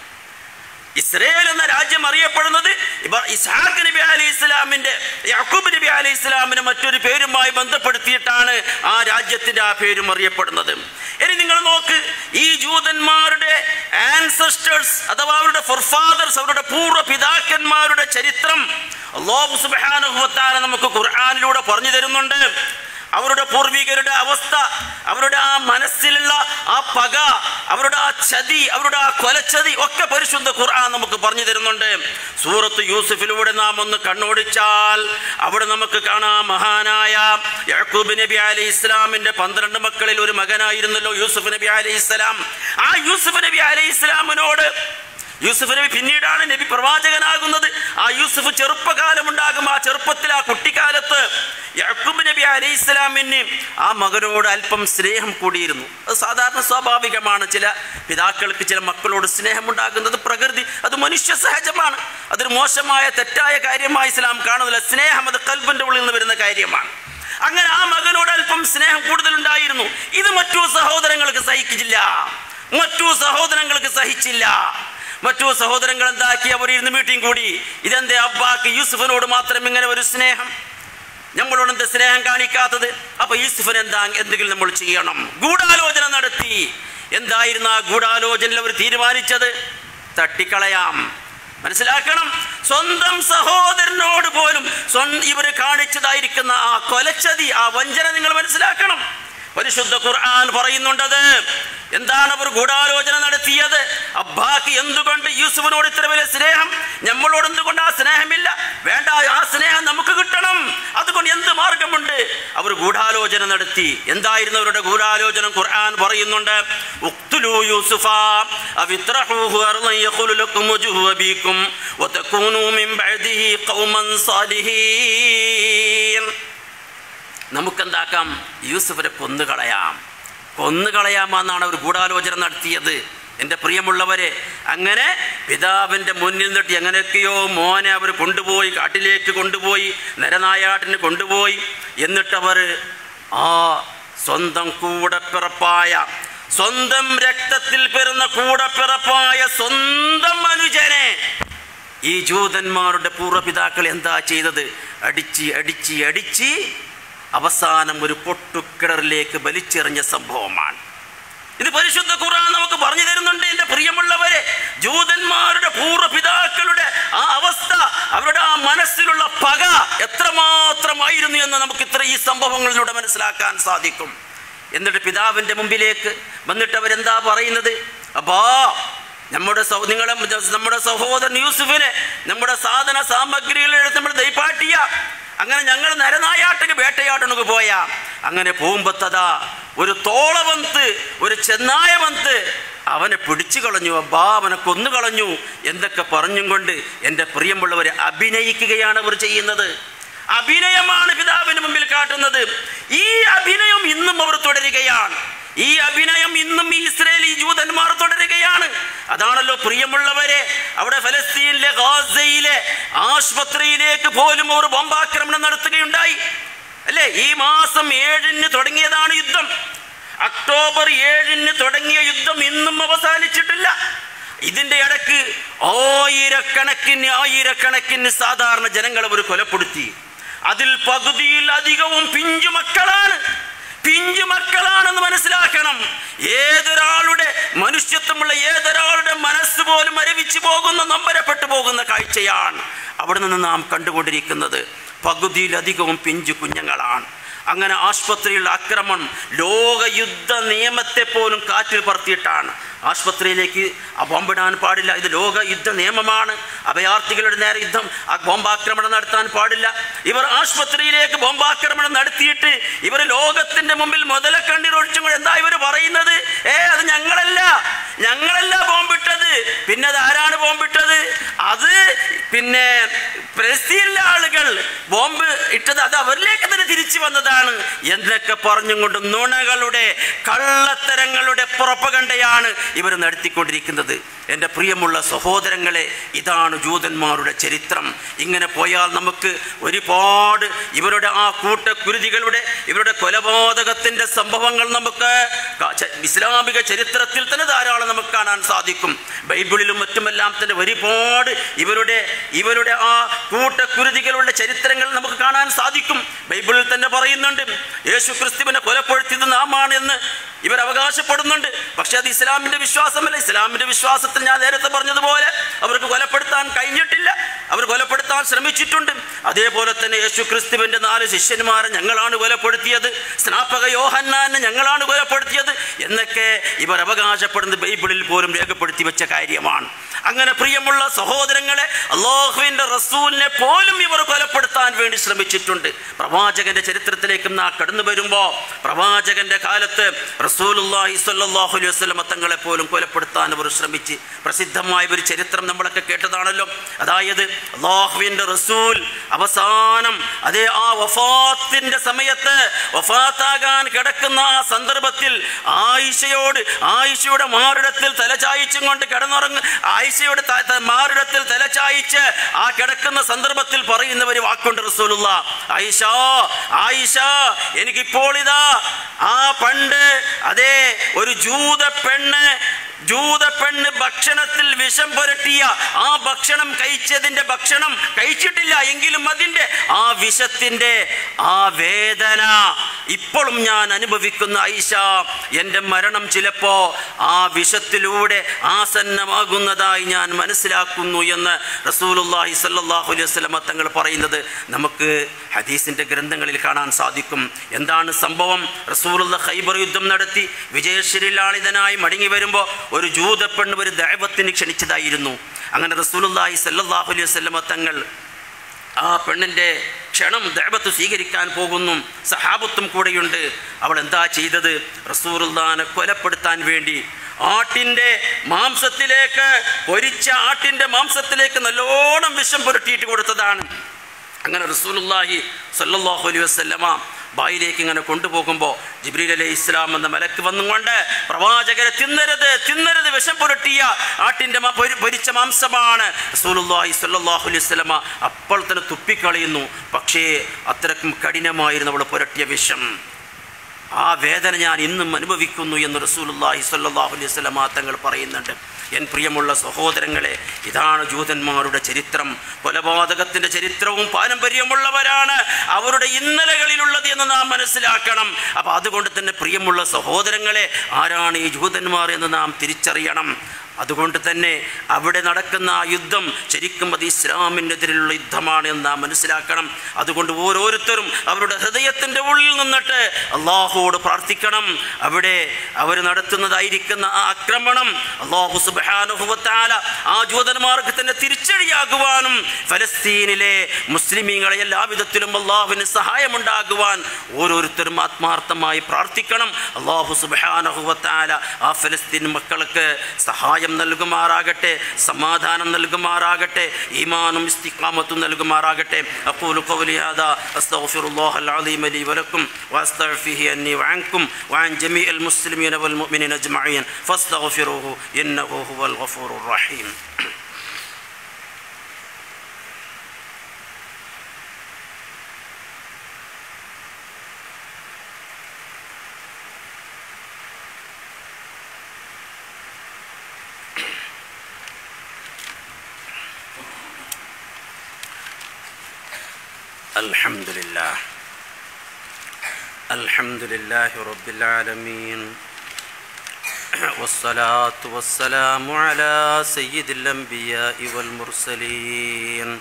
ഇസ്രയേൽ എന്ന രാജ്യം അറിയപ്പെടുന്നത് ഇബ- ഇസ്ഹാഖ് നബി അലി ഇസ്ലാമിന്റെ യാക്കൂബ് നബി അലി ഇസ്ലാമിന്റെ മറ്റൊരു പേരുമായി ബന്ധപ്പെടുത്തിയിട്ടാണ് ആ രാജ്യത്തിന്റെ ആ പേരും അറിയപ്പെടുന്നത് ഇനി നിങ്ങൾ നോക്ക് ഈ ജൂതന്മാരുടെ ആൻസസ്റ്റേഴ്സ് അഥവാ അവരുടെ ഫൊർഫാദർസ് അവരുടെ പൂർവ്വ പിതാക്കന്മാരുടെ ചരിത്രം അള്ളാഹു സുബ്ഹാനഹു വ തആല നമുക്ക് ഖുർആനിലൂടെ പറഞ്ഞു തരുന്നുണ്ട് അവരുടെ പൂർവികരുടെ അവസ്ഥ അവരുടെ ആ മനസ്സിലുള്ള ആ പക അവരുടെ ആ ചതി അവരുടെ ആ കൊലച്ചതി ഒക്കെ പരിശുദ്ധ ഖുർആൻ നമുക്ക് പറഞ്ഞു തരുന്നുണ്ട് സൂറത്ത് യൂസുഫിലൂടെ നാം ഒന്ന് കണ്ണോടിച്ചാൽ അവിടെ നമുക്ക് കാണാം മഹാനായ യാക്കൂബ് നബി അലി ഇസ്ലാമിന്റെ പന്ത്രണ്ട് മക്കളിൽ ഒരു മകനായിരുന്നല്ലോ യൂസുഫ് നബി അലി ഇസ്ലാം ആ യൂസുഫ് നബി അലി ഇസ്ലാമിനോട് യൂസുഫ് നബി പിന്നീടാണ് നബി പ്രവാചകനാകുന്നത് ആ യൂസുഫ് ചെറുപ്പകാലം ഉണ്ടാകും ആ ചെറുപ്പത്തിൽ ആ കുട്ടിക്കാലത്ത് യഹൂബ് നബി അലൈഹി ഇസ്ലാമിന് ആ മകനോട് അല്പം സ്നേഹം കൂടിയിരുന്നു അത് സാധാരണ സ്വാഭാവികമാണ് ചില പിതാക്കൾക്ക് ചില മക്കളോട് സ്നേഹമുണ്ടാകുന്നത് പ്രകൃതി അത് മനുഷ്യ സഹജമാണ് അതൊരു മോശമായ തെറ്റായ കാര്യമായി ഇസ്ലാം കാണുന്നില്ല സ്നേഹം അത് കൽബിന്റെ ഉള്ളിൽ നിന്ന് വരുന്ന കാര്യമാണ് അങ്ങനെ ആ മകനോട് അല്പം സ്നേഹം കൂടുതലുണ്ടായിരുന്നു ഇത് മറ്റു സഹോദരങ്ങൾക്ക് സഹിക്കില്ല മറ്റു സഹോദരങ്ങൾക്ക് സഹിച്ചില്ല മറ്റു സഹോദരങ്ങൾ എന്താക്കി അവർ ഇരുന്ന് മീറ്റിംഗ് കൂടി ഇതെന്തേ അബ്ബാക്ക് യൂസുഫിനോട് മാത്രം ഇങ്ങനെ ഒരു സ്നേഹം നമ്മളോട് എന്ത് സ്നേഹം കാണിക്കാത്തത് അപ്പൊ യൂസുഫിന് എന്താ എന്തെങ്കിലും നമ്മൾ ചെയ്യണം ഗൂഢാലോചന നടത്തി എന്തായിരുന്നു ആ ഗൂഢാലോചനയിൽ അവർ തീരുമാനിച്ചത് തട്ടിക്കളയാം മനസ്സിലാക്കണം സ്വന്തം സഹോദരനോട് പോലും സ്വന്തം ഇവർ കാണിച്ചതായിരിക്കുന്ന ആ കൊലച്ചതി ആ വഞ്ചന നിങ്ങൾ മനസ്സിലാക്കണം പരിശുദ്ധ ഖുർആൻ പറയുന്നുണ്ടത് എന്താണ് അവർ ഗൂഢാലോചന നടത്തിയത് അബ്ബാക്ക് എന്തുകൊണ്ട് യൂസുഫിനോട് ഇത്ര വലിയ സ്നേഹം നമ്മളോട് എന്തുകൊണ്ട് ആ സ്നേഹമില്ല വേണ്ട ആ സ്നേഹം നമുക്ക് കിട്ടണം അതുകൊണ്ട് എന്ത് മാർഗമുണ്ട് അവർ ഗൂഢാലോചന നടത്തി എന്തായിരുന്നു അവരുടെ ഗൂഢാലോചന ഖുർആൻ പറയുന്നുണ്ട് ഉഖ്തുലൂ യൂസുഫ അവിത്രഹൂഹു അർളൻ യഖുലു ലക്കും വജ്ഹു അബീക്കും വതകൂനൂ മിൻ ബഅദിഹി ഖൗമൻ സാലിഹീൻ നമുക്കെന്താക്കാം യൂസുഫിനെ കൊന്നുകളയാം കൊന്നുകളയാമെന്നാണ് അവർ ഗൂഢാലോചന നടത്തിയത് എൻ്റെ പ്രിയമുള്ളവരെ അങ്ങനെ പിതാവിൻ്റെ മുന്നിൽ നിന്നിട്ട് എങ്ങനെയൊക്കെയോ മോനെ അവർ കൊണ്ടുപോയി കാട്ടിലേക്ക് കൊണ്ടുപോയി നരനായാട്ടിന് കൊണ്ടുപോയി എന്നിട്ടവർ ആ സ്വന്തം കൂടപ്പിറപ്പായ സ്വന്തം രക്തത്തിൽ പിറന്ന കൂടപ്പിറപ്പായ സ്വന്തം അനുജനെ ഈ ജൂതന്മാരുടെ പൂർവ്വപിതാക്കൾ എന്താ ചെയ്തത് അടിച്ച് അടിച്ച് അടിച്ച് അവസാനം ഒരു പൊട്ടുക്കിണറിലേക്ക് വലിച്ചെറിഞ്ഞ സംഭവമാണ് ഇത് പരിശുദ്ധ ഖുർആൻ നമുക്ക് പറഞ്ഞു തരുന്നുണ്ട് എൻ്റെ പ്രിയമുള്ളവരെ ജൂതന്മാരുടെ പൂർവ്വപിതാക്കളുടെ ആ അവസ്ഥ അവരുടെ ആ മനസ്സിലുള്ള പക എത്രമാത്രമായിരുന്നു എന്ന് നമുക്ക് ഇത്ര ഈ സംഭവങ്ങളിലൂടെ മനസ്സിലാക്കാൻ സാധിക്കും എന്നിട്ട് പിതാവിൻ്റെ മുമ്പിലേക്ക് വന്നിട്ട് അവരെന്താ പറയുന്നത് അപ്പാ നമ്മുടെ സൗ നിങ്ങളെ നമ്മുടെ സഹോദരൻ യൂസുഫിനെ നമ്മുടെ സാധന സാമഗ്രികളെടുത്ത് നമ്മൾ ദൈപ്പാട്ടിയ അങ്ങനെ ഞങ്ങൾ നരനായാട്ടിന് വേട്ടയാട്ടണക്ക് പോയാ അങ്ങനെ പോകുമ്പത്തതാ ഒരു തോളവന്ത് ഒരു ചെന്നായവന്ത് അവനെ പിടിച്ചു കളഞ്ഞു അബ്ബാ അവനെ കൊന്നു കളഞ്ഞു എന്തൊക്കെ പറഞ്ഞും കൊണ്ട് എൻ്റെ പ്രിയമുള്ളവരെ അഭിനയിക്കുകയാണ് അവർ ചെയ്യുന്നത് അഭിനയമാണ് പിതാവിന് മുമ്പിൽ കാട്ടുന്നത് ഈ അഭിനയം ഇന്നും അവർ തുടരുകയാണ് ഈ അഭിനയം ഇന്നും ഈ ഇസ്രയേലി ജൂതന്മാർ തുടരുകയാണ് അതാണല്ലോ പ്രിയമുള്ളവരെ അവിടെ ഫലസ്തീനിലെ ഗാസയിലെ ആശുപത്രിയിലേക്ക് പോലും അവർ ബോംബാക്രമണം നടത്തുകയുണ്ടായി അല്ലേ ഈ മാസം ഏഴിന് തുടങ്ങിയതാണ് യുദ്ധം ഒക്ടോബർ ഏഴിന് തുടങ്ങിയ യുദ്ധം ഇന്നും അവസാനിച്ചിട്ടില്ല ഇതിന്റെ ഇടക്ക് ആയിരക്കണക്കിന് ആയിരക്കണക്കിന് സാധാരണ ജനങ്ങൾ അവർ കൊലപ്പെടുത്തി അതിൽ പകുതിയിൽ അധികവും പിഞ്ചു മക്കളാണ് പിഞ്ചു മക്കളാണെന്ന് മനസ്സിലാക്കണം ഏതൊരാളുടെ മനുഷ്യത്വമുള്ള ഏതൊരാളുടെ മനസ്സ് പോലും മരവിച്ചു പോകുന്ന നമ്പരപ്പെട്ടു പോകുന്ന കാഴ്ചയാണ് അവിടെ നിന്ന് നാം കണ്ടുകൊണ്ടിരിക്കുന്നത് പകുതിയിലധികവും പിഞ്ചു കുഞ്ഞുങ്ങളാണ് അങ്ങനെ ആശുപത്രിയിലുള്ള ആക്രമണം ലോകയുദ്ധ നിയമത്തെ പോലും കാറ്റിൽ പറത്തിയിട്ടാണ് ആശുപത്രിയിലേക്ക് ആ ബോംബിടാൻ പാടില്ല ഇത് ലോക യുദ്ധ നിയമമാണ് അഭയാർത്ഥികളുടെ നേരെ യുദ്ധം ആ ബോംബാക്രമണം നടത്താൻ പാടില്ല ഇവർ ആശുപത്രിയിലേക്ക് ബോംബാക്രമണം നടത്തിയിട്ട് ഇവർ ലോകത്തിന്റെ മുമ്പിൽ മുതല കണ്ണീരൊഴിച്ചും കൂടെ എന്താ ഇവർ പറയുന്നത് ഏ അത് ഞങ്ങളല്ല ഞങ്ങളല്ല ബോംബിട്ടത് പിന്നെ അത് ആരാണ് ബോംബിട്ടത് അത് പിന്നെ പ്രസിയിലെ ആളുകൾ ബോംബ് ഇട്ടത് അത് അവരിലേക്ക് തന്നെ തിരിച്ചു വന്നതാണ് എന്നൊക്കെ പറഞ്ഞും കൊണ്ട് നുണകളുടെ കള്ളത്തരങ്ങളുടെ പുറപ്പകണ്ടയാണ് ഇവർ നടത്തിക്കൊണ്ടിരിക്കുന്നത് എൻ്റെ പ്രിയമുള്ള സഹോദരങ്ങളെ ഇതാണ് ജൂതന്മാരുടെ ചരിത്രം ഇങ്ങനെ പോയാൽ നമുക്ക് ഒരുപാട് ഇവരുടെ ആ കൂട്ടക്കുരുതികളുടെ ഇവരുടെ കൊലപാതകത്തിൻ്റെ സംഭവങ്ങൾ നമുക്ക് ക- ച- ഇസ്ലാമിക ചരിത്രത്തിൽ തന്നെ ധാരാളം നമുക്ക് കാണാൻ സാധിക്കും ബൈബിളിലും മറ്റുമെല്ലാം തന്നെ ഒരുപാട് ഇവരുടെ ഇവരുടെ ആ കൂട്ടക്കുരുതികളുടെ ചരിത്രങ്ങൾ നമുക്ക് കാണാൻ സാധിക്കും ബൈബിളിൽ തന്നെ പറയുന്നുണ്ട് യേശു ക്രിസ്തുവിനെ കൊലപ്പെടുത്തിയത് നാമാണ് എന്ന് ഇവർ അവകാശപ്പെടുന്നുണ്ട് പക്ഷെ അത് ഇസ്ലാമിന്റെ വിശ്വാസമല്ല ഇസ്ലാമിന്റെ വിശ്വാസത്തിൽ ഞാൻ നേരത്തെ പറഞ്ഞതുപോലെ അവർക്ക് കൊലപ്പെടുത്താൻ കഴിഞ്ഞിട്ടില്ല അവർ കൊലപ്പെടുത്താൻ ശ്രമിച്ചിട്ടുണ്ട് അതേപോലെ തന്നെ യേശു ക്രിസ്തുവിന്റെ നാല് ശിഷ്യന്മാരെ ഞങ്ങളാണ് കൊലപ്പെടുത്തിയത് സ്നാപക യോഹന്നാനെ ഞങ്ങളാണ് കൊലപ്പെടുത്തിയത് എന്നൊക്കെ ഇവർ അവകാശപ്പെടുന്നത് ബൈബിളിൽ പോലും രേഖപ്പെടുത്തി വെച്ച കാര്യമാണ് അങ്ങനെ പ്രിയമുള്ള സഹോദരങ്ങളെ അള്ളാഹുവിന്റെ റസൂലിനെ പോലും ഇവർ കൊലപ്പെടുത്താൻ വേണ്ടി ശ്രമിച്ചിട്ടുണ്ട് പ്രവാചകന്റെ ചരിത്രത്തിലേക്ക് നാ കടന്നു വരുമ്പോൾ പ്രവാചകന്റെ കാലത്ത് റസൂലുള്ളാഹി സ്വല്ലല്ലാഹു അലൈഹി വസല്ലം തങ്ങളെ പോലും കൊലപ്പെടുത്താൻ അവർ ശ്രമിച്ച് പ്രസിദ്ധമായ ഒരു ചരിത്രം നമ്മളൊക്കെ കേട്ടതാണല്ലോ അതായത് അള്ളാഹുവിന്റെ റസൂൽ അവസാനം അതേ ആ വഫാത്തിന്റെ സമയത്ത് വഫാത്താകാൻ കിടക്കുന്ന ആ സന്ദർഭത്തിൽ ആയിഷയോട് ആയിഷയുടെ മാറിടത്തിൽ തലചായിച്ചും കൊണ്ട് കിടന്നുറങ്ങ ആയിഷയുടെ ത- ത- മാറിടത്തിൽ തലചായിച്ച് ആ കിടക്കുന്ന സന്ദർഭത്തിൽ പറയുന്ന ഒരു വാക്കുണ്ട് റസൂലുള്ള ആയിഷ ആയിഷ എനിക്കിപ്പോൾ ഇതാ ആ പണ്ട് അതേ ഒരു ജൂത പെണ്ണ് ജൂത പെണ്ണ് ഭക്ഷണത്തിൽ വിഷം പുരട്ടിയ ആ ഭക്ഷണം കഴിച്ചതിന്റെ ഭക്ഷണം കഴിച്ചിട്ടില്ല എങ്കിലും അതിന്റെ ആ വിഷത്തിന്റെ ആ വേദന ഇപ്പോഴും ഞാൻ അനുഭവിക്കുന്ന ഐഷ എൻ്റെ മരണം ചിലപ്പോ ആ വിഷത്തിലൂടെ ആസന്നമാകുന്നതായി ഞാൻ മനസ്സിലാക്കുന്നു എന്ന് റസൂലുള്ളാഹി സ്വല്ലല്ലാഹു അലൈഹി വസല്ലമ തങ്ങൾ പറയുന്നത് നമുക്ക് ഹദീസിന്റെ ഗ്രന്ഥങ്ങളിൽ കാണാൻ സാധിക്കും എന്താണ് സംഭവം റസൂലുള്ള ഖൈബർ യുദ്ധം നടത്തി വിജയശ്രീലാളിതനായി മടങ്ങി വരുമ്പോൾ ഒരു ജൂതപ്പെണ്ണ് ഒരു ദൈവത്തിന് ക്ഷണിച്ചതായിരുന്നു അങ്ങനെ റസൂലുള്ളാഹി സ്വല്ലല്ലാഹു അലൈഹി വസല്ലമ തങ്ങൾ ആ പെണ്ണിൻ്റെ ക്ഷണം ദൈവത്ത് സ്വീകരിക്കാൻ പോകുന്നു സഹാബത്തും കൂടെയുണ്ട് അവൾ എന്താ ചെയ്തത് റസൂറുല്ലാനെ കൊലപ്പെടുത്താൻ വേണ്ടി ആട്ടിൻ്റെ മാംസത്തിലേക്ക് പൊരിച്ച ആട്ടിൻ്റെ മാംസത്തിലേക്ക് നല്ലോണം വിഷം പുരട്ടിയിട്ട് കൊടുത്തതാണ് അങ്ങനെ റസൂലുല്ലാഹി സല്ലല്ലാഹു അലൈഹി വസല്ലമ ബായിലേക്ക് ഇങ്ങനെ കൊണ്ടുപോകുമ്പോൾ ജിബ്രീൽ അലൈഹി ഇസ്ലാം എന്ന മലക്ക് വന്നുകൊണ്ട് പ്രവാചകരെ തിന്നരുത് തിന്നരുത് വിഷം പുരട്ടിയ ആട്ടിൻ്റെ മാ- പൊരി- പൊരിച്ച മാംസമാണ് റസൂലുള്ളാഹി സ്വല്ലല്ലാഹു അലൈഹി വസല്ലമ അപ്പോൾ തന്നെ തുപ്പിക്കളയുന്നു പക്ഷേ അത്രക്കും കഠിനമായിരുന്നു അവൾ പുരട്ടിയ വിഷം ആ വേദന ഞാൻ ഇന്നും അനുഭവിക്കുന്നു എന്ന് റസൂലുള്ളാഹി സ്വല്ലല്ലാഹു അലൈഹി വസല്ലമ തങ്ങൾ പറയുന്നുണ്ട് എൻ പ്രിയമുള്ള സഹോദരങ്ങളെ ഇതാണ് ജൂതന്മാരുടെ ചരിത്രം കൊലപാതകത്തിന്റെ ചരിത്രവും പാരമ്പര്യമുള്ളവരാണ് അവരുടെ ഇന്നലകളിലുള്ളത് എന്ന് നാം മനസ്സിലാക്കണം അപ്പൊ അതുകൊണ്ട് തന്നെ പ്രിയമുള്ള സഹോദരങ്ങളെ ആരാണ് ഈ ജൂതന്മാർ എന്ന് നാം തിരിച്ചറിയണം അതുകൊണ്ട് തന്നെ അവിടെ നടക്കുന്ന ആ യുദ്ധം ശരിക്കും അത് ഇസ്ലാമിനെതിരെയുള്ള യുദ്ധമാണ് എന്ന് നാം മനസ്സിലാക്കണം അതുകൊണ്ട് ഓരോരുത്തരും അവരുടെ ഹൃദയത്തിൻ്റെ ഉള്ളിൽ നിന്നിട്ട് അള്ളാഹുവോട് പ്രാർത്ഥിക്കണം അവിടെ അവർ നടത്തുന്നതായിരിക്കുന്ന ആ ആക്രമണം അള്ളാഹു സുബാനുഭവത്താല ആ ജൂതന്മാർക്ക് തന്നെ തിരിച്ചടിയാകുവാനും ഫലസ്തീനിലെ മുസ്ലിമീങ്ങളെ എല്ലാ വിധത്തിലും അള്ളാഹുവിന് സഹായമുണ്ടാകുവാൻ ഓരോരുത്തരും ആത്മാർത്ഥമായി പ്രാർത്ഥിക്കണം അള്ളാഹു സുബാനുഭവത്താല ആ ഫലസ്തീൻ മക്കൾക്ക് സഹായം നൽകുമാറാകട്ടെ സമാധാനം നൽകുമാറാകട്ടെ ഈമാനും ഇസ്തിഖാമത്തും നൽകുമാറാകട്ടെ അഖൂലു ഖൗലി ഹാദാ അസ്തഗ്ഫിറുല്ലാഹ العظيم لي ولكم واستغفره عني وعنكم وعن جميع المسلمين والمؤمنين اجمعين فاستغفروه انه هو الغفور الرحيم الحمد لله الحمد لله رب العالمين والصلاة والسلام على سيد الأنبياء والمرسلين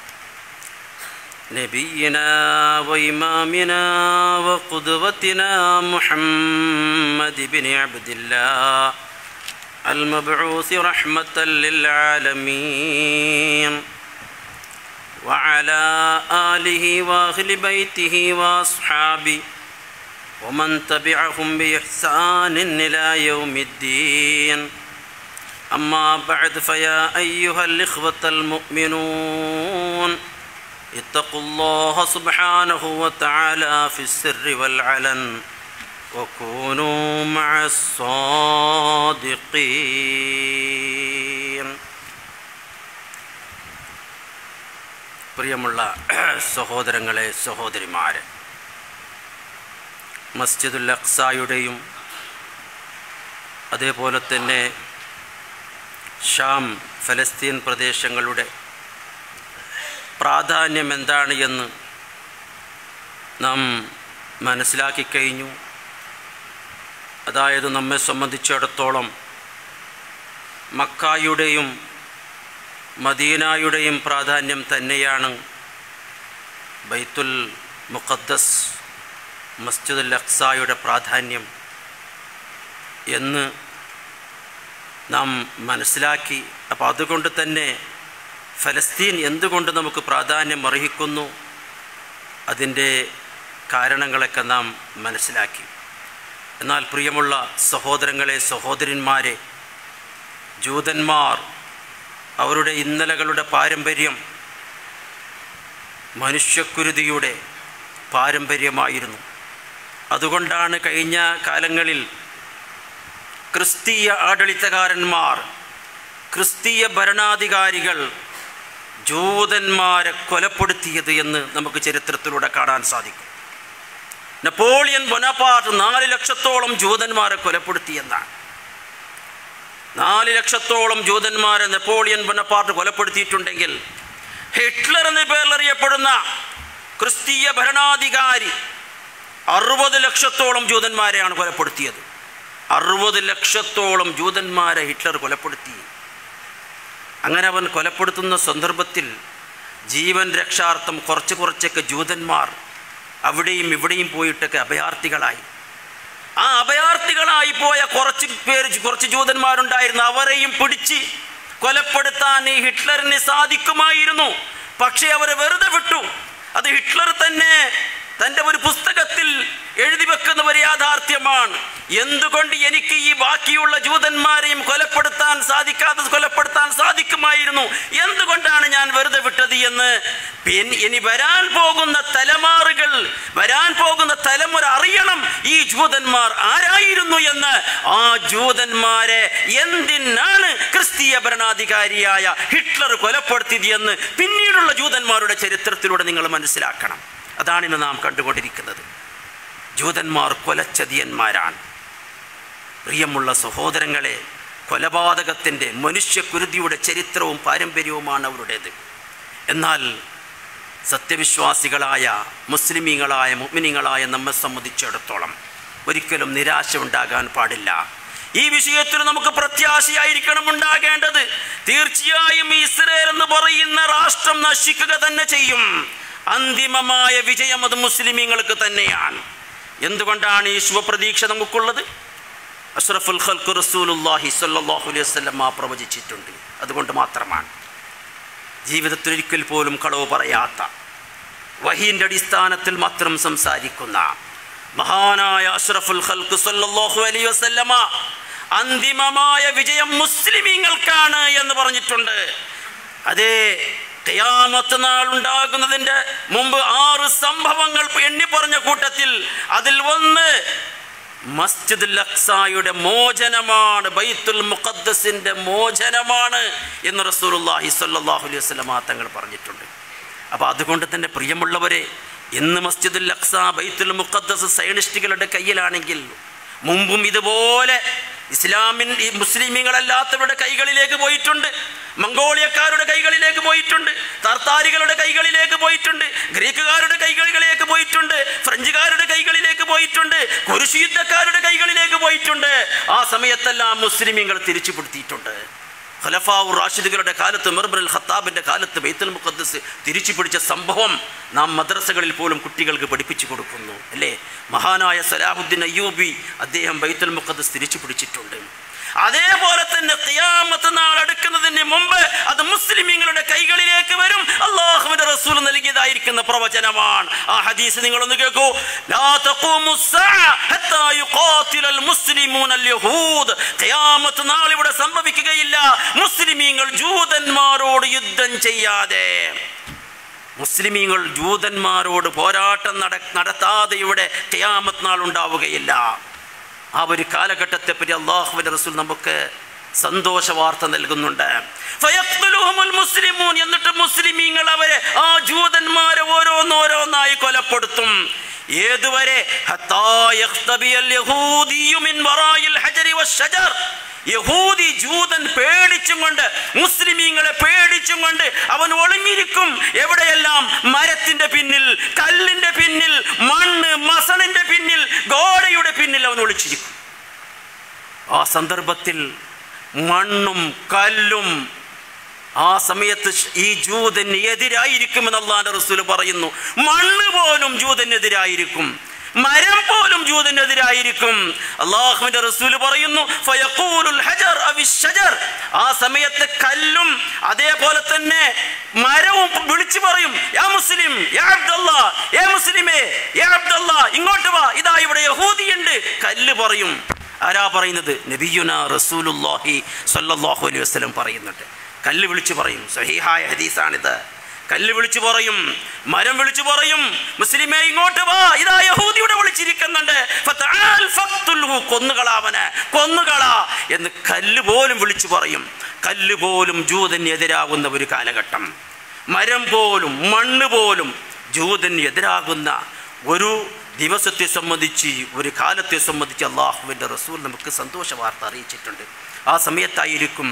نبينا وإمامنا وقدوتنا محمد بن عبد الله المبعوث رحمة للعالمين وعلى آله وأهل بيته وأصحابه ومن تبعهم بإحسان إلى يوم الدين أما بعد فيا أيها الإخوة المؤمنون اتقوا الله سبحانه وتعالى في السر والعلن وكونوا مع الصادقين പ്രിയമുള്ള സഹോദരങ്ങളെ സഹോദരിമാരെ മസ്ജിദുൽ അക്സായുടെയും അതേപോലെ തന്നെ ഷാം ഫലസ്തീൻ പ്രദേശങ്ങളുടെ പ്രാധാന്യം എന്താണ് എന്ന് നാം മനസ്സിലാക്കി കഴിഞ്ഞു അതായത് നമ്മെ സംബന്ധിച്ചിടത്തോളം മക്കായുടെയും മദീനായുടെയും പ്രാധാന്യം തന്നെയാണ് ബൈത്തുൽ മുഖദ്ദസ് മസ്ജിദുൽ അക്സായുടെ പ്രാധാന്യം എന്ന് നാം മനസ്സിലാക്കി അപ്പോൾ അതുകൊണ്ട് തന്നെ ഫലസ്തീൻ എന്തുകൊണ്ട് നമുക്ക് പ്രാധാന്യം അർഹിക്കുന്നു അതിൻ്റെ കാരണങ്ങളൊക്കെ നാം മനസ്സിലാക്കി എന്നാൽ പ്രിയമുള്ള സഹോദരങ്ങളെ സഹോദരന്മാരെ ജൂതന്മാർ അവരുടെ ഇന്നലകളുടെ പാരമ്പര്യം മനുഷ്യക്കുരുതിയുടെ പാരമ്പര്യമായിരുന്നു അതുകൊണ്ടാണ് കഴിഞ്ഞ കാലങ്ങളിൽ ക്രിസ്തീയ ആഡളിതകാരന്മാർ ക്രിസ്തീയ ഭരണാധികാരികൾ ജൂതന്മാരെ കൊലപ്പെടുത്തിയത് എന്ന് നമുക്ക് ചരിത്രത്തിലൂടെ കാണാൻ സാധിക്കും നെപ്പോളിയൻ ബൊനപ്പാർട്ട് നാല് ലക്ഷത്തോളം ജൂതന്മാരെ കൊലപ്പെടുത്തിയെന്നാണ് നാല് ലക്ഷത്തോളം ജൂതന്മാരെ നെപ്പോളിയൻ ബൊനപ്പാർട്ട് കൊലപ്പെടുത്തിയിട്ടുണ്ടെങ്കിൽ ഹിറ്റ്ലർ എന്ന പേരിലറിയപ്പെടുന്ന ക്രിസ്തീയ ഭരണാധികാരി അറുപത് ലക്ഷത്തോളം ജൂതന്മാരെയാണ് കൊലപ്പെടുത്തിയത് അറുപത് ലക്ഷത്തോളം ജൂതന്മാരെ ഹിറ്റ്ലർ കൊലപ്പെടുത്തി അങ്ങനെ അവൻ കൊലപ്പെടുത്തുന്ന സന്ദർഭത്തിൽ ജീവൻ രക്ഷാർത്ഥം കുറച്ച് കുറച്ചൊക്കെ ജൂതന്മാർ അവിടെയും ഇവിടെയും പോയിട്ടൊക്കെ അഭയാർത്ഥികളായി ആ അഭയാർത്ഥികളായി പോയ കുറച്ച് പേര് കുറച്ച് ജൂതന്മാരുണ്ടായിരുന്നു അവരെയും പിടിച്ച് കൊലപ്പെടുത്താൻ ഈ ഹിറ്റ്ലറിന് സാധിക്കുമായിരുന്നു പക്ഷേ അവരെ വെറുതെ വിട്ടു അത് ഹിറ്റ്ലർ തന്നെ തൻ്റെ ഒരു പുസ്തകത്തിൽ എഴുതി വെക്കുന്ന ഒരു യാഥാർത്ഥ്യമാണ് എന്തുകൊണ്ട് എനിക്ക് ഈ ബാക്കിയുള്ള ജൂതന്മാരെയും കൊലപ്പെടുത്താൻ സാധിക്കാതെ കൊലപ്പെടുത്താൻ സാധിക്കുമായിരുന്നു എന്തുകൊണ്ടാണ് ഞാൻ വെറുതെ വിട്ടത് എന്ന് പിൻ- ഇനി വരാൻ പോകുന്ന തലമാറുകൾ വരാൻ പോകുന്ന തലമുറ അറിയണം ഈ ജൂതന്മാർ ആരായിരുന്നു എന്ന് ആ ജൂതന്മാരെ എന്തിനാണ് ക്രിസ്തീയ ഭരണാധികാരിയായ ഹിറ്റ്ലർ കൊലപ്പെടുത്തിയത് എന്ന് പിന്നീടുള്ള ജൂതന്മാരുടെ ചരിത്രത്തിലൂടെ നിങ്ങൾ മനസ്സിലാക്കണം അതാണ് ഇന്ന് നാം കണ്ടുകൊണ്ടിരിക്കുന്നത് ജൂതന്മാർ കൊലച്ചതിയന്മാരാണ് പ്രിയമുള്ള സഹോദരങ്ങളെ കൊലപാതകത്തിൻ്റെ മനുഷ്യക്കുരുതിയുടെ ചരിത്രവും പാരമ്പര്യവുമാണ് അവരുടേത് എന്നാൽ സത്യവിശ്വാസികളായ മുസ്ലിമീങ്ങളായ മുഗ്മിനിങ്ങളായ നമ്മെ സംബന്ധിച്ചിടത്തോളം ഒരിക്കലും നിരാശ ഉണ്ടാകാൻ പാടില്ല ഈ വിഷയത്തിൽ നമുക്ക് പ്രത്യാശയായിരിക്കണം ഉണ്ടാകേണ്ടത് തീർച്ചയായും ഇസ്രയേൽ എന്ന് പറയുന്ന രാഷ്ട്രം നശിക്കുക തന്നെ ചെയ്യും അന്തിമമായ വിജയം അത് മുസ്ലിമീങ്ങൾക്ക് തന്നെയാണ് എന്തുകൊണ്ടാണ് ഈ ശുഭപ്രതീക്ഷ നമുക്കുള്ളത് അഷ്റഫുൽ ഖൽഖ് റസൂലുല്ലാഹി സ്വല്ലല്ലാഹു അലൈഹി വസല്ലം ആ പ്രവചിച്ചിട്ടുണ്ട് അതുകൊണ്ട് മാത്രമാണ് ജീവിതത്തിൽ ഒരിക്കൽ പോലും കളവ് പറയാത്ത വഹീൻ്റെ അടിസ്ഥാനത്തിൽ മാത്രം സംസാരിക്കുന്ന മഹാനായ അഷ്റഫുൽ ഖൽഖ് സ്വല്ലല്ലാഹു അലൈഹി വസല്ലമ അന്തിമമായ വിജയം മുസ്ലിമീങ്ങൾക്കാണ് എന്ന് പറഞ്ഞിട്ടുണ്ട് അതേ ഖിയാമത്ത് നാൾ ഉണ്ടാകുന്നതിൻ്റെ മുമ്പ് ആറ് സംഭവങ്ങൾ എണ്ണി പറഞ്ഞ കൂട്ടത്തിൽ അതിൽ ഒന്ന് മസ്ജിദുൽ അക്സായുടെ മോചനമാണ് ബൈത്തുൽ മുഖദ്ദസിന്റെ മോചനമാണ് എന്ന് റസൂലുള്ളാഹി സ്വല്ലല്ലാഹു അലൈഹി വസല്ലമ തങ്ങൾ പറഞ്ഞിട്ടുണ്ട് അപ്പോൾ അതുകൊണ്ട് തന്നെ പ്രിയമുള്ളവരെ ഇന്ന് മസ്ജിദുൽ അക്സ ബൈത്തുൽ മുഖദ്ദസ് സൈനിസ്റ്റുകളുടെ കയ്യിലാണെങ്കിൽ മുമ്പും ഇതുപോലെ ഇസ്ലാമിൻ ഈ മുസ്ലിമീങ്ങളല്ലാത്തവരുടെ കൈകളിലേക്ക് പോയിട്ടുണ്ട് മംഗോളിയക്കാരുടെ കൈകളിലേക്ക് പോയിട്ടുണ്ട് തർത്താരികളുടെ കൈകളിലേക്ക് പോയിട്ടുണ്ട് ഗ്രീക്കുകാരുടെ കൈകളിലേക്ക് പോയിട്ടുണ്ട് ഫ്രഞ്ചുകാരുടെ കൈകളിലേക്ക് പോയിട്ടുണ്ട് കുരിശുയുദ്ധക്കാരുടെ കൈകളിലേക്ക് പോയിട്ടുണ്ട് ആ സമയത്തെല്ലാം മുസ്ലിമീങ്ങൾ തിരിച്ചുപിടുത്തിയിട്ടുണ്ട് ഖലഫാവു റാഷിദുകളുടെ കാലത്ത് ഉമർബുൽ ഖത്താബിന്റെ കാലത്ത് ബൈത്തുൽ മുഖദ്ദസ് തിരിച്ചു പിടിച്ച സംഭവം നാം മദ്രസകളിൽ പോലും കുട്ടികൾക്ക് പഠിപ്പിച്ചു കൊടുക്കുന്നു അല്ലേ മഹാനായ സലാഹുദ്ദീൻ അയ്യൂബി അദ്ദേഹം ബൈത്തുൽ മുഖദ്ദസ് തിരിച്ചു പിടിച്ചിട്ടുണ്ട് അതേപോലെ തന്നെ ഖിയാമത്ത് നാൾ അടുക്കുന്നതിന് മുമ്പ് അത് മുസ്ലിമീങ്ങളുടെ കൈകളിലേക്ക് വരും അള്ളാഹുവിന്റെ റസൂൽ നൽകിയതായിരിക്കുന്ന പ്രവചനമാണ് ആ ഹദീസ് നിങ്ങളൊന്ന് കേൾക്കൂ ലാ തഖൂമു സ്സഅ ഹത്താ യുഖാതിലൽ മുസ്ലിമൂന അൽ യഹൂദ് ഖിയാമത്ത് നാൾ ഇവിടെ സംഭവിക്കുകയില്ല മുസ്ലിമീങ്ങൾ ജൂതന്മാരോട് യുദ്ധം ചെയ്യാതെ മുസ്ലിമീങ്ങൾ ജൂതന്മാരോട് പോരാട്ടം നട നടത്താതെ ഇവിടെ ഖിയാമത്ത് നാൾ ഉണ്ടാവുകയില്ല ആ ഒരു കാലഘട്ടത്തെപ്പറ്റി അള്ളാഹുവിൻ്റെ റസൂൽ നമുക്ക് സന്തോഷ വാർത്ത നൽകുന്നുണ്ട് ഫയഖ്തുലുഹുമുൽ മുസ്ലിമൂൻ എന്നിട്ട് മുസ്ലിമീങ്ങൾ അവരെ ആ ജൂതന്മാരെ ഓരോന്നോരോന്നായി കൊലപ്പെടുത്തും ഏതുവരെ ഹത്താ യഖ്തബിയൽ യഹൂദിയ്യു മിൻ വറായിൽ ഹജരി വശജർ യഹൂദി ജൂതൻ പേടിച്ചും കൊണ്ട് മുസ്ലിമീങ്ങളെ പേടിച്ചും കൊണ്ട് അവൻ ഒളിഞ്ഞിരിക്കും എവിടെയെല്ലാം മരത്തിന്റെ പിന്നിൽ കല്ലിന്റെ പിന്നിൽ മണ്ണ് മസണിന്റെ പിന്നിൽ ഗോഡയുടെ പിന്നിൽ അവൻ ഒളിച്ചിരിക്കും ആ സന്ദർഭത്തിൽ മണ്ണും കല്ലും ആ സമയത്ത് ഈ ജൂതന് എതിരായിരിക്കുമെന്ന് അള്ളാന്റെ റസൂൽ പറയുന്നു മണ്ണ് പോലും ജൂതനെതിരായിരിക്കും മരം പോലും ജൂതനെതിരായിരിക്കും അള്ളാഹുവിന്റെ റസൂൽ പറയുന്നു ഫയഖൂലുൽ ഹജർ അവി ഷജർ ആ സമയത്ത് കല്ലും അതേപോലെ തന്നെ മരവും വിളിച്ചു പറയും യാ മുസ്ലിം യാ അബ്ദുള്ള യാ മുസ്ലിമേ യാ അബ്ദുള്ള ഇങ്ങോട്ട് വാ ഇതാ ഇവിടെ യഹൂദിയുണ്ട് കല്ല് പറയും ആരാ പറയുന്നത് നബിയുന റസൂലുല്ലാഹി സല്ലല്ലാഹു അലൈഹി വസല്ലം പറയുന്നുണ്ട് കല്ല് വിളിച്ചു പറയും സഹീഹായ ഹദീസാണിത് കല്ല് വിളിച്ചു പറയും മരം വിളിച്ചു പറയും മുസ്ലിമേ ഇങ്ങോട്ട് വാ ഇതാ യഹൂദിയുടെ വിളിച്ചിരിക്കുന്നുണ്ട് ഫതആൽ ഫഖ്തുൽഹു കൊന്നുകളാവന് കൊന്നുകളാ എന്ന് കല്ല് പോലും വിളിച്ചു പറയും കല്ല് പോലും ജൂതന് എതിരാകുന്ന ഒരു കാലഘട്ടം മരം പോലും മണ്ണ് പോലും ജൂതന് എതിരാകുന്ന ഒരു ദിവസത്തെ സംബന്ധിച്ച് ഒരു കാലത്തെ സംബന്ധിച്ച് അള്ളാഹുവിൻ്റെ റസൂൽ നമുക്ക് സന്തോഷ വാർത്ത അറിയിച്ചിട്ടുണ്ട് ആ സമയത്തായിരിക്കും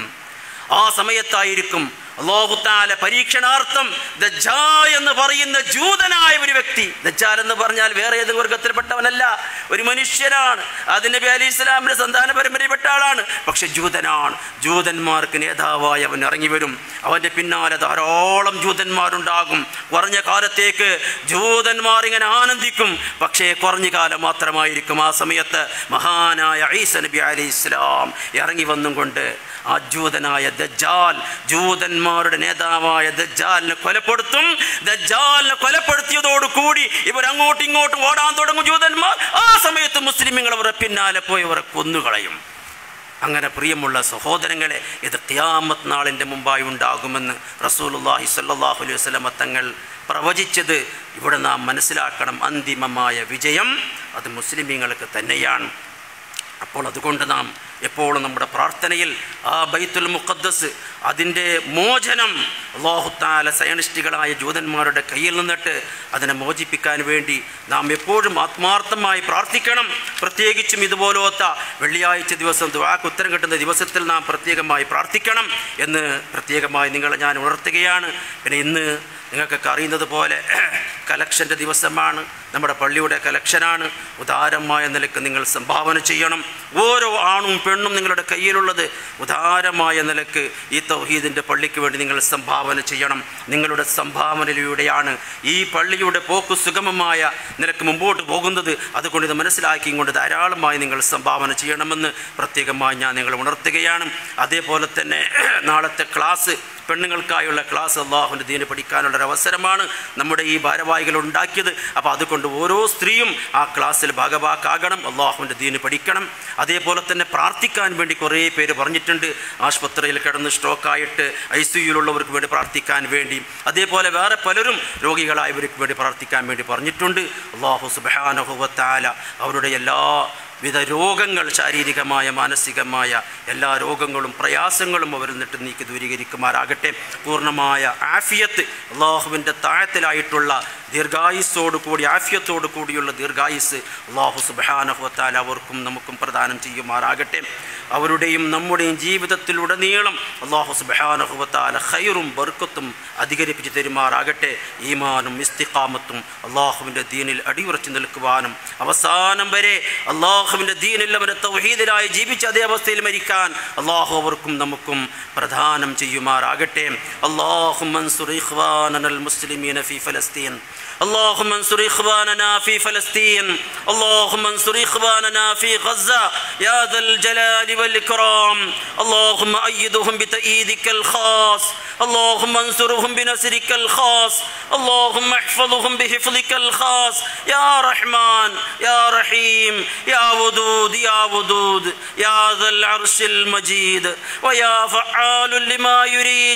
ആ സമയത്തായിരിക്കും അള്ളാഹുത്താല പരീക്ഷണാർത്ഥം ദജ്ജാ എന്ന് പറയുന്ന ജൂതനായ ഒരു വ്യക്തി ദജ്ജാൽ എന്ന് പറഞ്ഞാൽ വേറെ ഏത് വർഗത്തിൽപ്പെട്ടവനല്ല ഒരു മനുഷ്യനാണ് അതിന് നബി അലി ഇസ്ലാമിന്റെ സന്താന പരമ്പരയിൽപ്പെട്ട ആളാണ് പക്ഷെ ജൂതനാണ് ജൂതന്മാർക്ക് നേതാവായി അവൻ ഇറങ്ങി വരും അവൻ്റെ പിന്നാലെ ധാരാളം ജൂതന്മാരുണ്ടാകും കുറഞ്ഞ കാലത്തേക്ക് ജൂതന്മാർ ഇങ്ങനെ ആനന്ദിക്കും പക്ഷേ കുറഞ്ഞ കാലം മാത്രമായിരിക്കും ആ സമയത്ത് മഹാനായ ഈസ നബി അലി ഇസ്ലാം ഇറങ്ങി വന്നും കൊണ്ട് ആ ജൂതനായ ദജ്ജാൽ ജൂതന്മാരുടെ നേതാവായ ദജ്ജാലിനെ കൊലപ്പെടുത്തും ദജ്ജാലിനെ കൊലപ്പെടുത്തിയതോടുകൂടി ഇവർ അങ്ങോട്ടും ഇങ്ങോട്ടും ഓടാൻ തുടങ്ങും ജൂതന്മാർ ആ സമയത്ത് മുസ്ലിമുകൾ അവരെ പിന്നാലെ പോയി അവരെ കൊന്നുകളയും അങ്ങനെ പ്രിയമുള്ള സഹോദരങ്ങളെ ഇത് ഖിയാമത്ത് നാളിൻ്റെ മുമ്പായി ഉണ്ടാകുമെന്ന് റസൂലുള്ളാഹി സ്വല്ലല്ലാഹു അലൈഹി വസല്ലമ തങ്ങൾ പ്രവചിച്ചത് ഇവിടെ നാം മനസ്സിലാക്കണം അന്തിമമായ വിജയം അത് മുസ്ലിമീങ്ങൾക്ക് തന്നെയാണ് അപ്പോൾ അതുകൊണ്ട് നാം എപ്പോഴും നമ്മുടെ പ്രാർത്ഥനയിൽ ആ ബൈത്തുൽ മുഖദ്ദസ് അതിൻ്റെ മോചനം അള്ളാഹുത്താല സയനിഷ്ഠികളായ ജൂതന്മാരുടെ കയ്യിൽ നിന്നിട്ട് അതിനെ മോചിപ്പിക്കാൻ വേണ്ടി നാം എപ്പോഴും ആത്മാർത്ഥമായി പ്രാർത്ഥിക്കണം പ്രത്യേകിച്ചും ഇതുപോലത്തെ വെള്ളിയാഴ്ച ദിവസം ദുവാക്ക് ഉത്തരം കിട്ടുന്ന ദിവസത്തിൽ നാം പ്രത്യേകമായി പ്രാർത്ഥിക്കണം എന്ന് പ്രത്യേകമായി നിങ്ങളെ ഞാൻ ഉണർത്തുകയാണ് പിന്നെ ഇന്ന് നിങ്ങൾക്കൊക്കെ അറിയുന്നത് പോലെ കലക്ഷൻ്റെ ദിവസമാണ് നമ്മുടെ പള്ളിയുടെ കലക്ഷനാണ് ഉദാരമായ നിലക്ക് നിങ്ങൾ സംഭാവന ചെയ്യണം ഓരോ ആണും പെണ്ണും നിങ്ങളുടെ കയ്യിലുള്ളത് ഉദാരമായ നിലക്ക് ഈ തൗഹീദിൻ്റെ പള്ളിക്ക് വേണ്ടി നിങ്ങൾ സംഭാവന ചെയ്യണം നിങ്ങളുടെ സംഭാവനയിലൂടെയാണ് ഈ പള്ളിയുടെ പോക്ക് സുഗമമായ നിലക്ക് മുമ്പോട്ട് പോകുന്നത് അതുകൊണ്ട് ഇത് മനസ്സിലാക്കിയും കൊണ്ട് ധാരാളമായി നിങ്ങൾ സംഭാവന ചെയ്യണമെന്ന് പ്രത്യേകമായി ഞാൻ നിങ്ങളെ ഉണർത്തുകയാണ് അതേപോലെ തന്നെ നാളത്തെ ക്ലാസ് പെണ്ണുങ്ങൾക്കായുള്ള ക്ലാസ് അള്ളാഹുവിൻ്റെ ദീന് പഠിക്കാനുള്ള ഒരു അവസരമാണ് നമ്മുടെ ഈ ഭാരവാഹികൾ ഉണ്ടാക്കിയത് അപ്പോൾ അതുകൊണ്ട് ഓരോ സ്ത്രീയും ആ ക്ലാസ്സിൽ ഭാഗവാക്കാകണം അള്ളാഹുവിൻ്റെ ദീന് പഠിക്കണം അതേപോലെ തന്നെ പ്രാർത്ഥിക്കാൻ വേണ്ടി കുറേ പേര് പറഞ്ഞിട്ടുണ്ട് ആശുപത്രിയിൽ കിടന്ന് സ്ട്രോക്കായിട്ട് ഐ സി യുയിലുള്ളവർക്ക് വേണ്ടി പ്രാർത്ഥിക്കാൻ വേണ്ടി അതേപോലെ വേറെ പലരും രോഗികളായവർക്ക് വേണ്ടി പ്രാർത്ഥിക്കാൻ വേണ്ടി പറഞ്ഞിട്ടുണ്ട് അള്ളാഹു സുബാനഹുവത്താല അവരുടെ എല്ലാ വിധ രോഗങ്ങൾ ശാരീരികമായ മാനസികമായ എല്ലാ രോഗങ്ങളും പ്രയാസങ്ങളും അവർ നിന്നിട്ട് നീക്കി ദൂരീകരിക്കുമാറാകട്ടെ പൂർണ്ണമായ ആഫിയത്ത് അള്ളാഹുവിൻ്റെ താഴത്തിലായിട്ടുള്ള ദീർഘായുസ്സോടു കൂടി ആഫിയത്തോടു കൂടിയുള്ള ദീർഘായുസ് അള്ളാഹു സുബാനഹുത്താൽ അവർക്കും നമുക്കും പ്രദാനം ചെയ്യുമാറാകട്ടെ അവരുടെയും നമ്മുടെയും ജീവിതത്തിലുടനീളം അള്ളാഹു സുബാനഹുവത്താല ഖൈറും ബർക്കത്തും അധികരിപ്പിച്ച് തരുമാറാകട്ടെ ഈമാനും ഇസ്തിഖാമത്തും അള്ളാഹുവിൻ്റെ ദീനിൽ അടിയുറച്ചു നിൽക്കുവാനും അവസാനം വരെ അള്ളാഹുവിൻ്റെ ദീനിൽ അവരെ തൗഹീദിലായി ജീവിച്ച അതേ അവസ്ഥയിൽ മരിക്കാൻ അള്ളാഹു അവർക്കും നമുക്കും പ്രദാനം ചെയ്യുമാറാകട്ടെ അള്ളാഹു മൻസുർ ഇഖ്വാനൽ മുസ്ലിമീന ഫി ഫലസ്തീൻ اللهم انصر إخواننا في فلسطين اللهم انصر إخواننا في غزة يا ذا الجلال والإكرام اللهم أيدهم بتأييدك الخاص اللهم انصرهم بنصرك الخاص اللهم احفظهم بحفظك الخاص يا رحمن يا رحيم يا ودود يا ودود يا ذا العرش المجيد ويا فعال لما يريج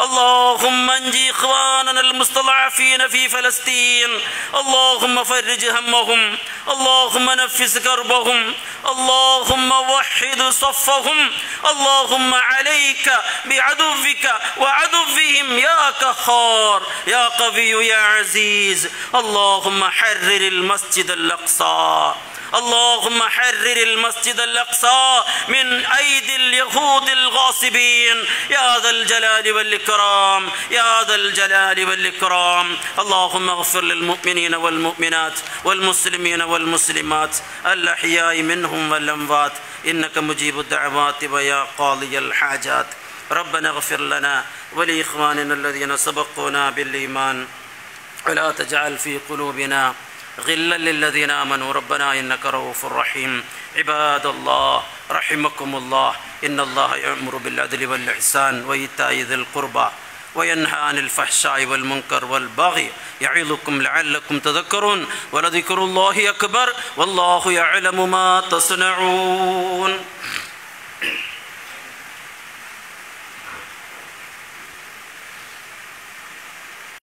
اللهم انجي إخواننا المستضعفين في فلسطين اللهم فرج همهم اللهم نفس كربهم اللهم وحد صفهم اللهم عليك بعدوك وعدوهم يا قهار يا قوي يا عزيز اللهم حرر المسجد الأقصى اللهم حرر المسجد الأقصى من أيدي اليهود الغاصبين يا ذا الجلال والإكرام يا ذا الجلال والإكرام اللهم اغفر للمؤمنين والمؤمنات والمسلمين والمسلمات الأحياء منهم والأموات إنك مجيب الدعوات ويا قاضي الحاجات ربنا اغفر لنا ولإخواننا الذين سبقونا بالإيمان ولا تجعل في قلوبنا غلا للذين آمنوا ربنا إنك رؤوف رحيم عباد الله رحمكم الله إن الله يأمر بالعدل والإحسان وإيتاء ذي القربى وينهى عن الفحشاء والمنكر والبغي يعظكم لعلكم تذكرون ولذكر الله أكبر والله يعلم ما تصنعون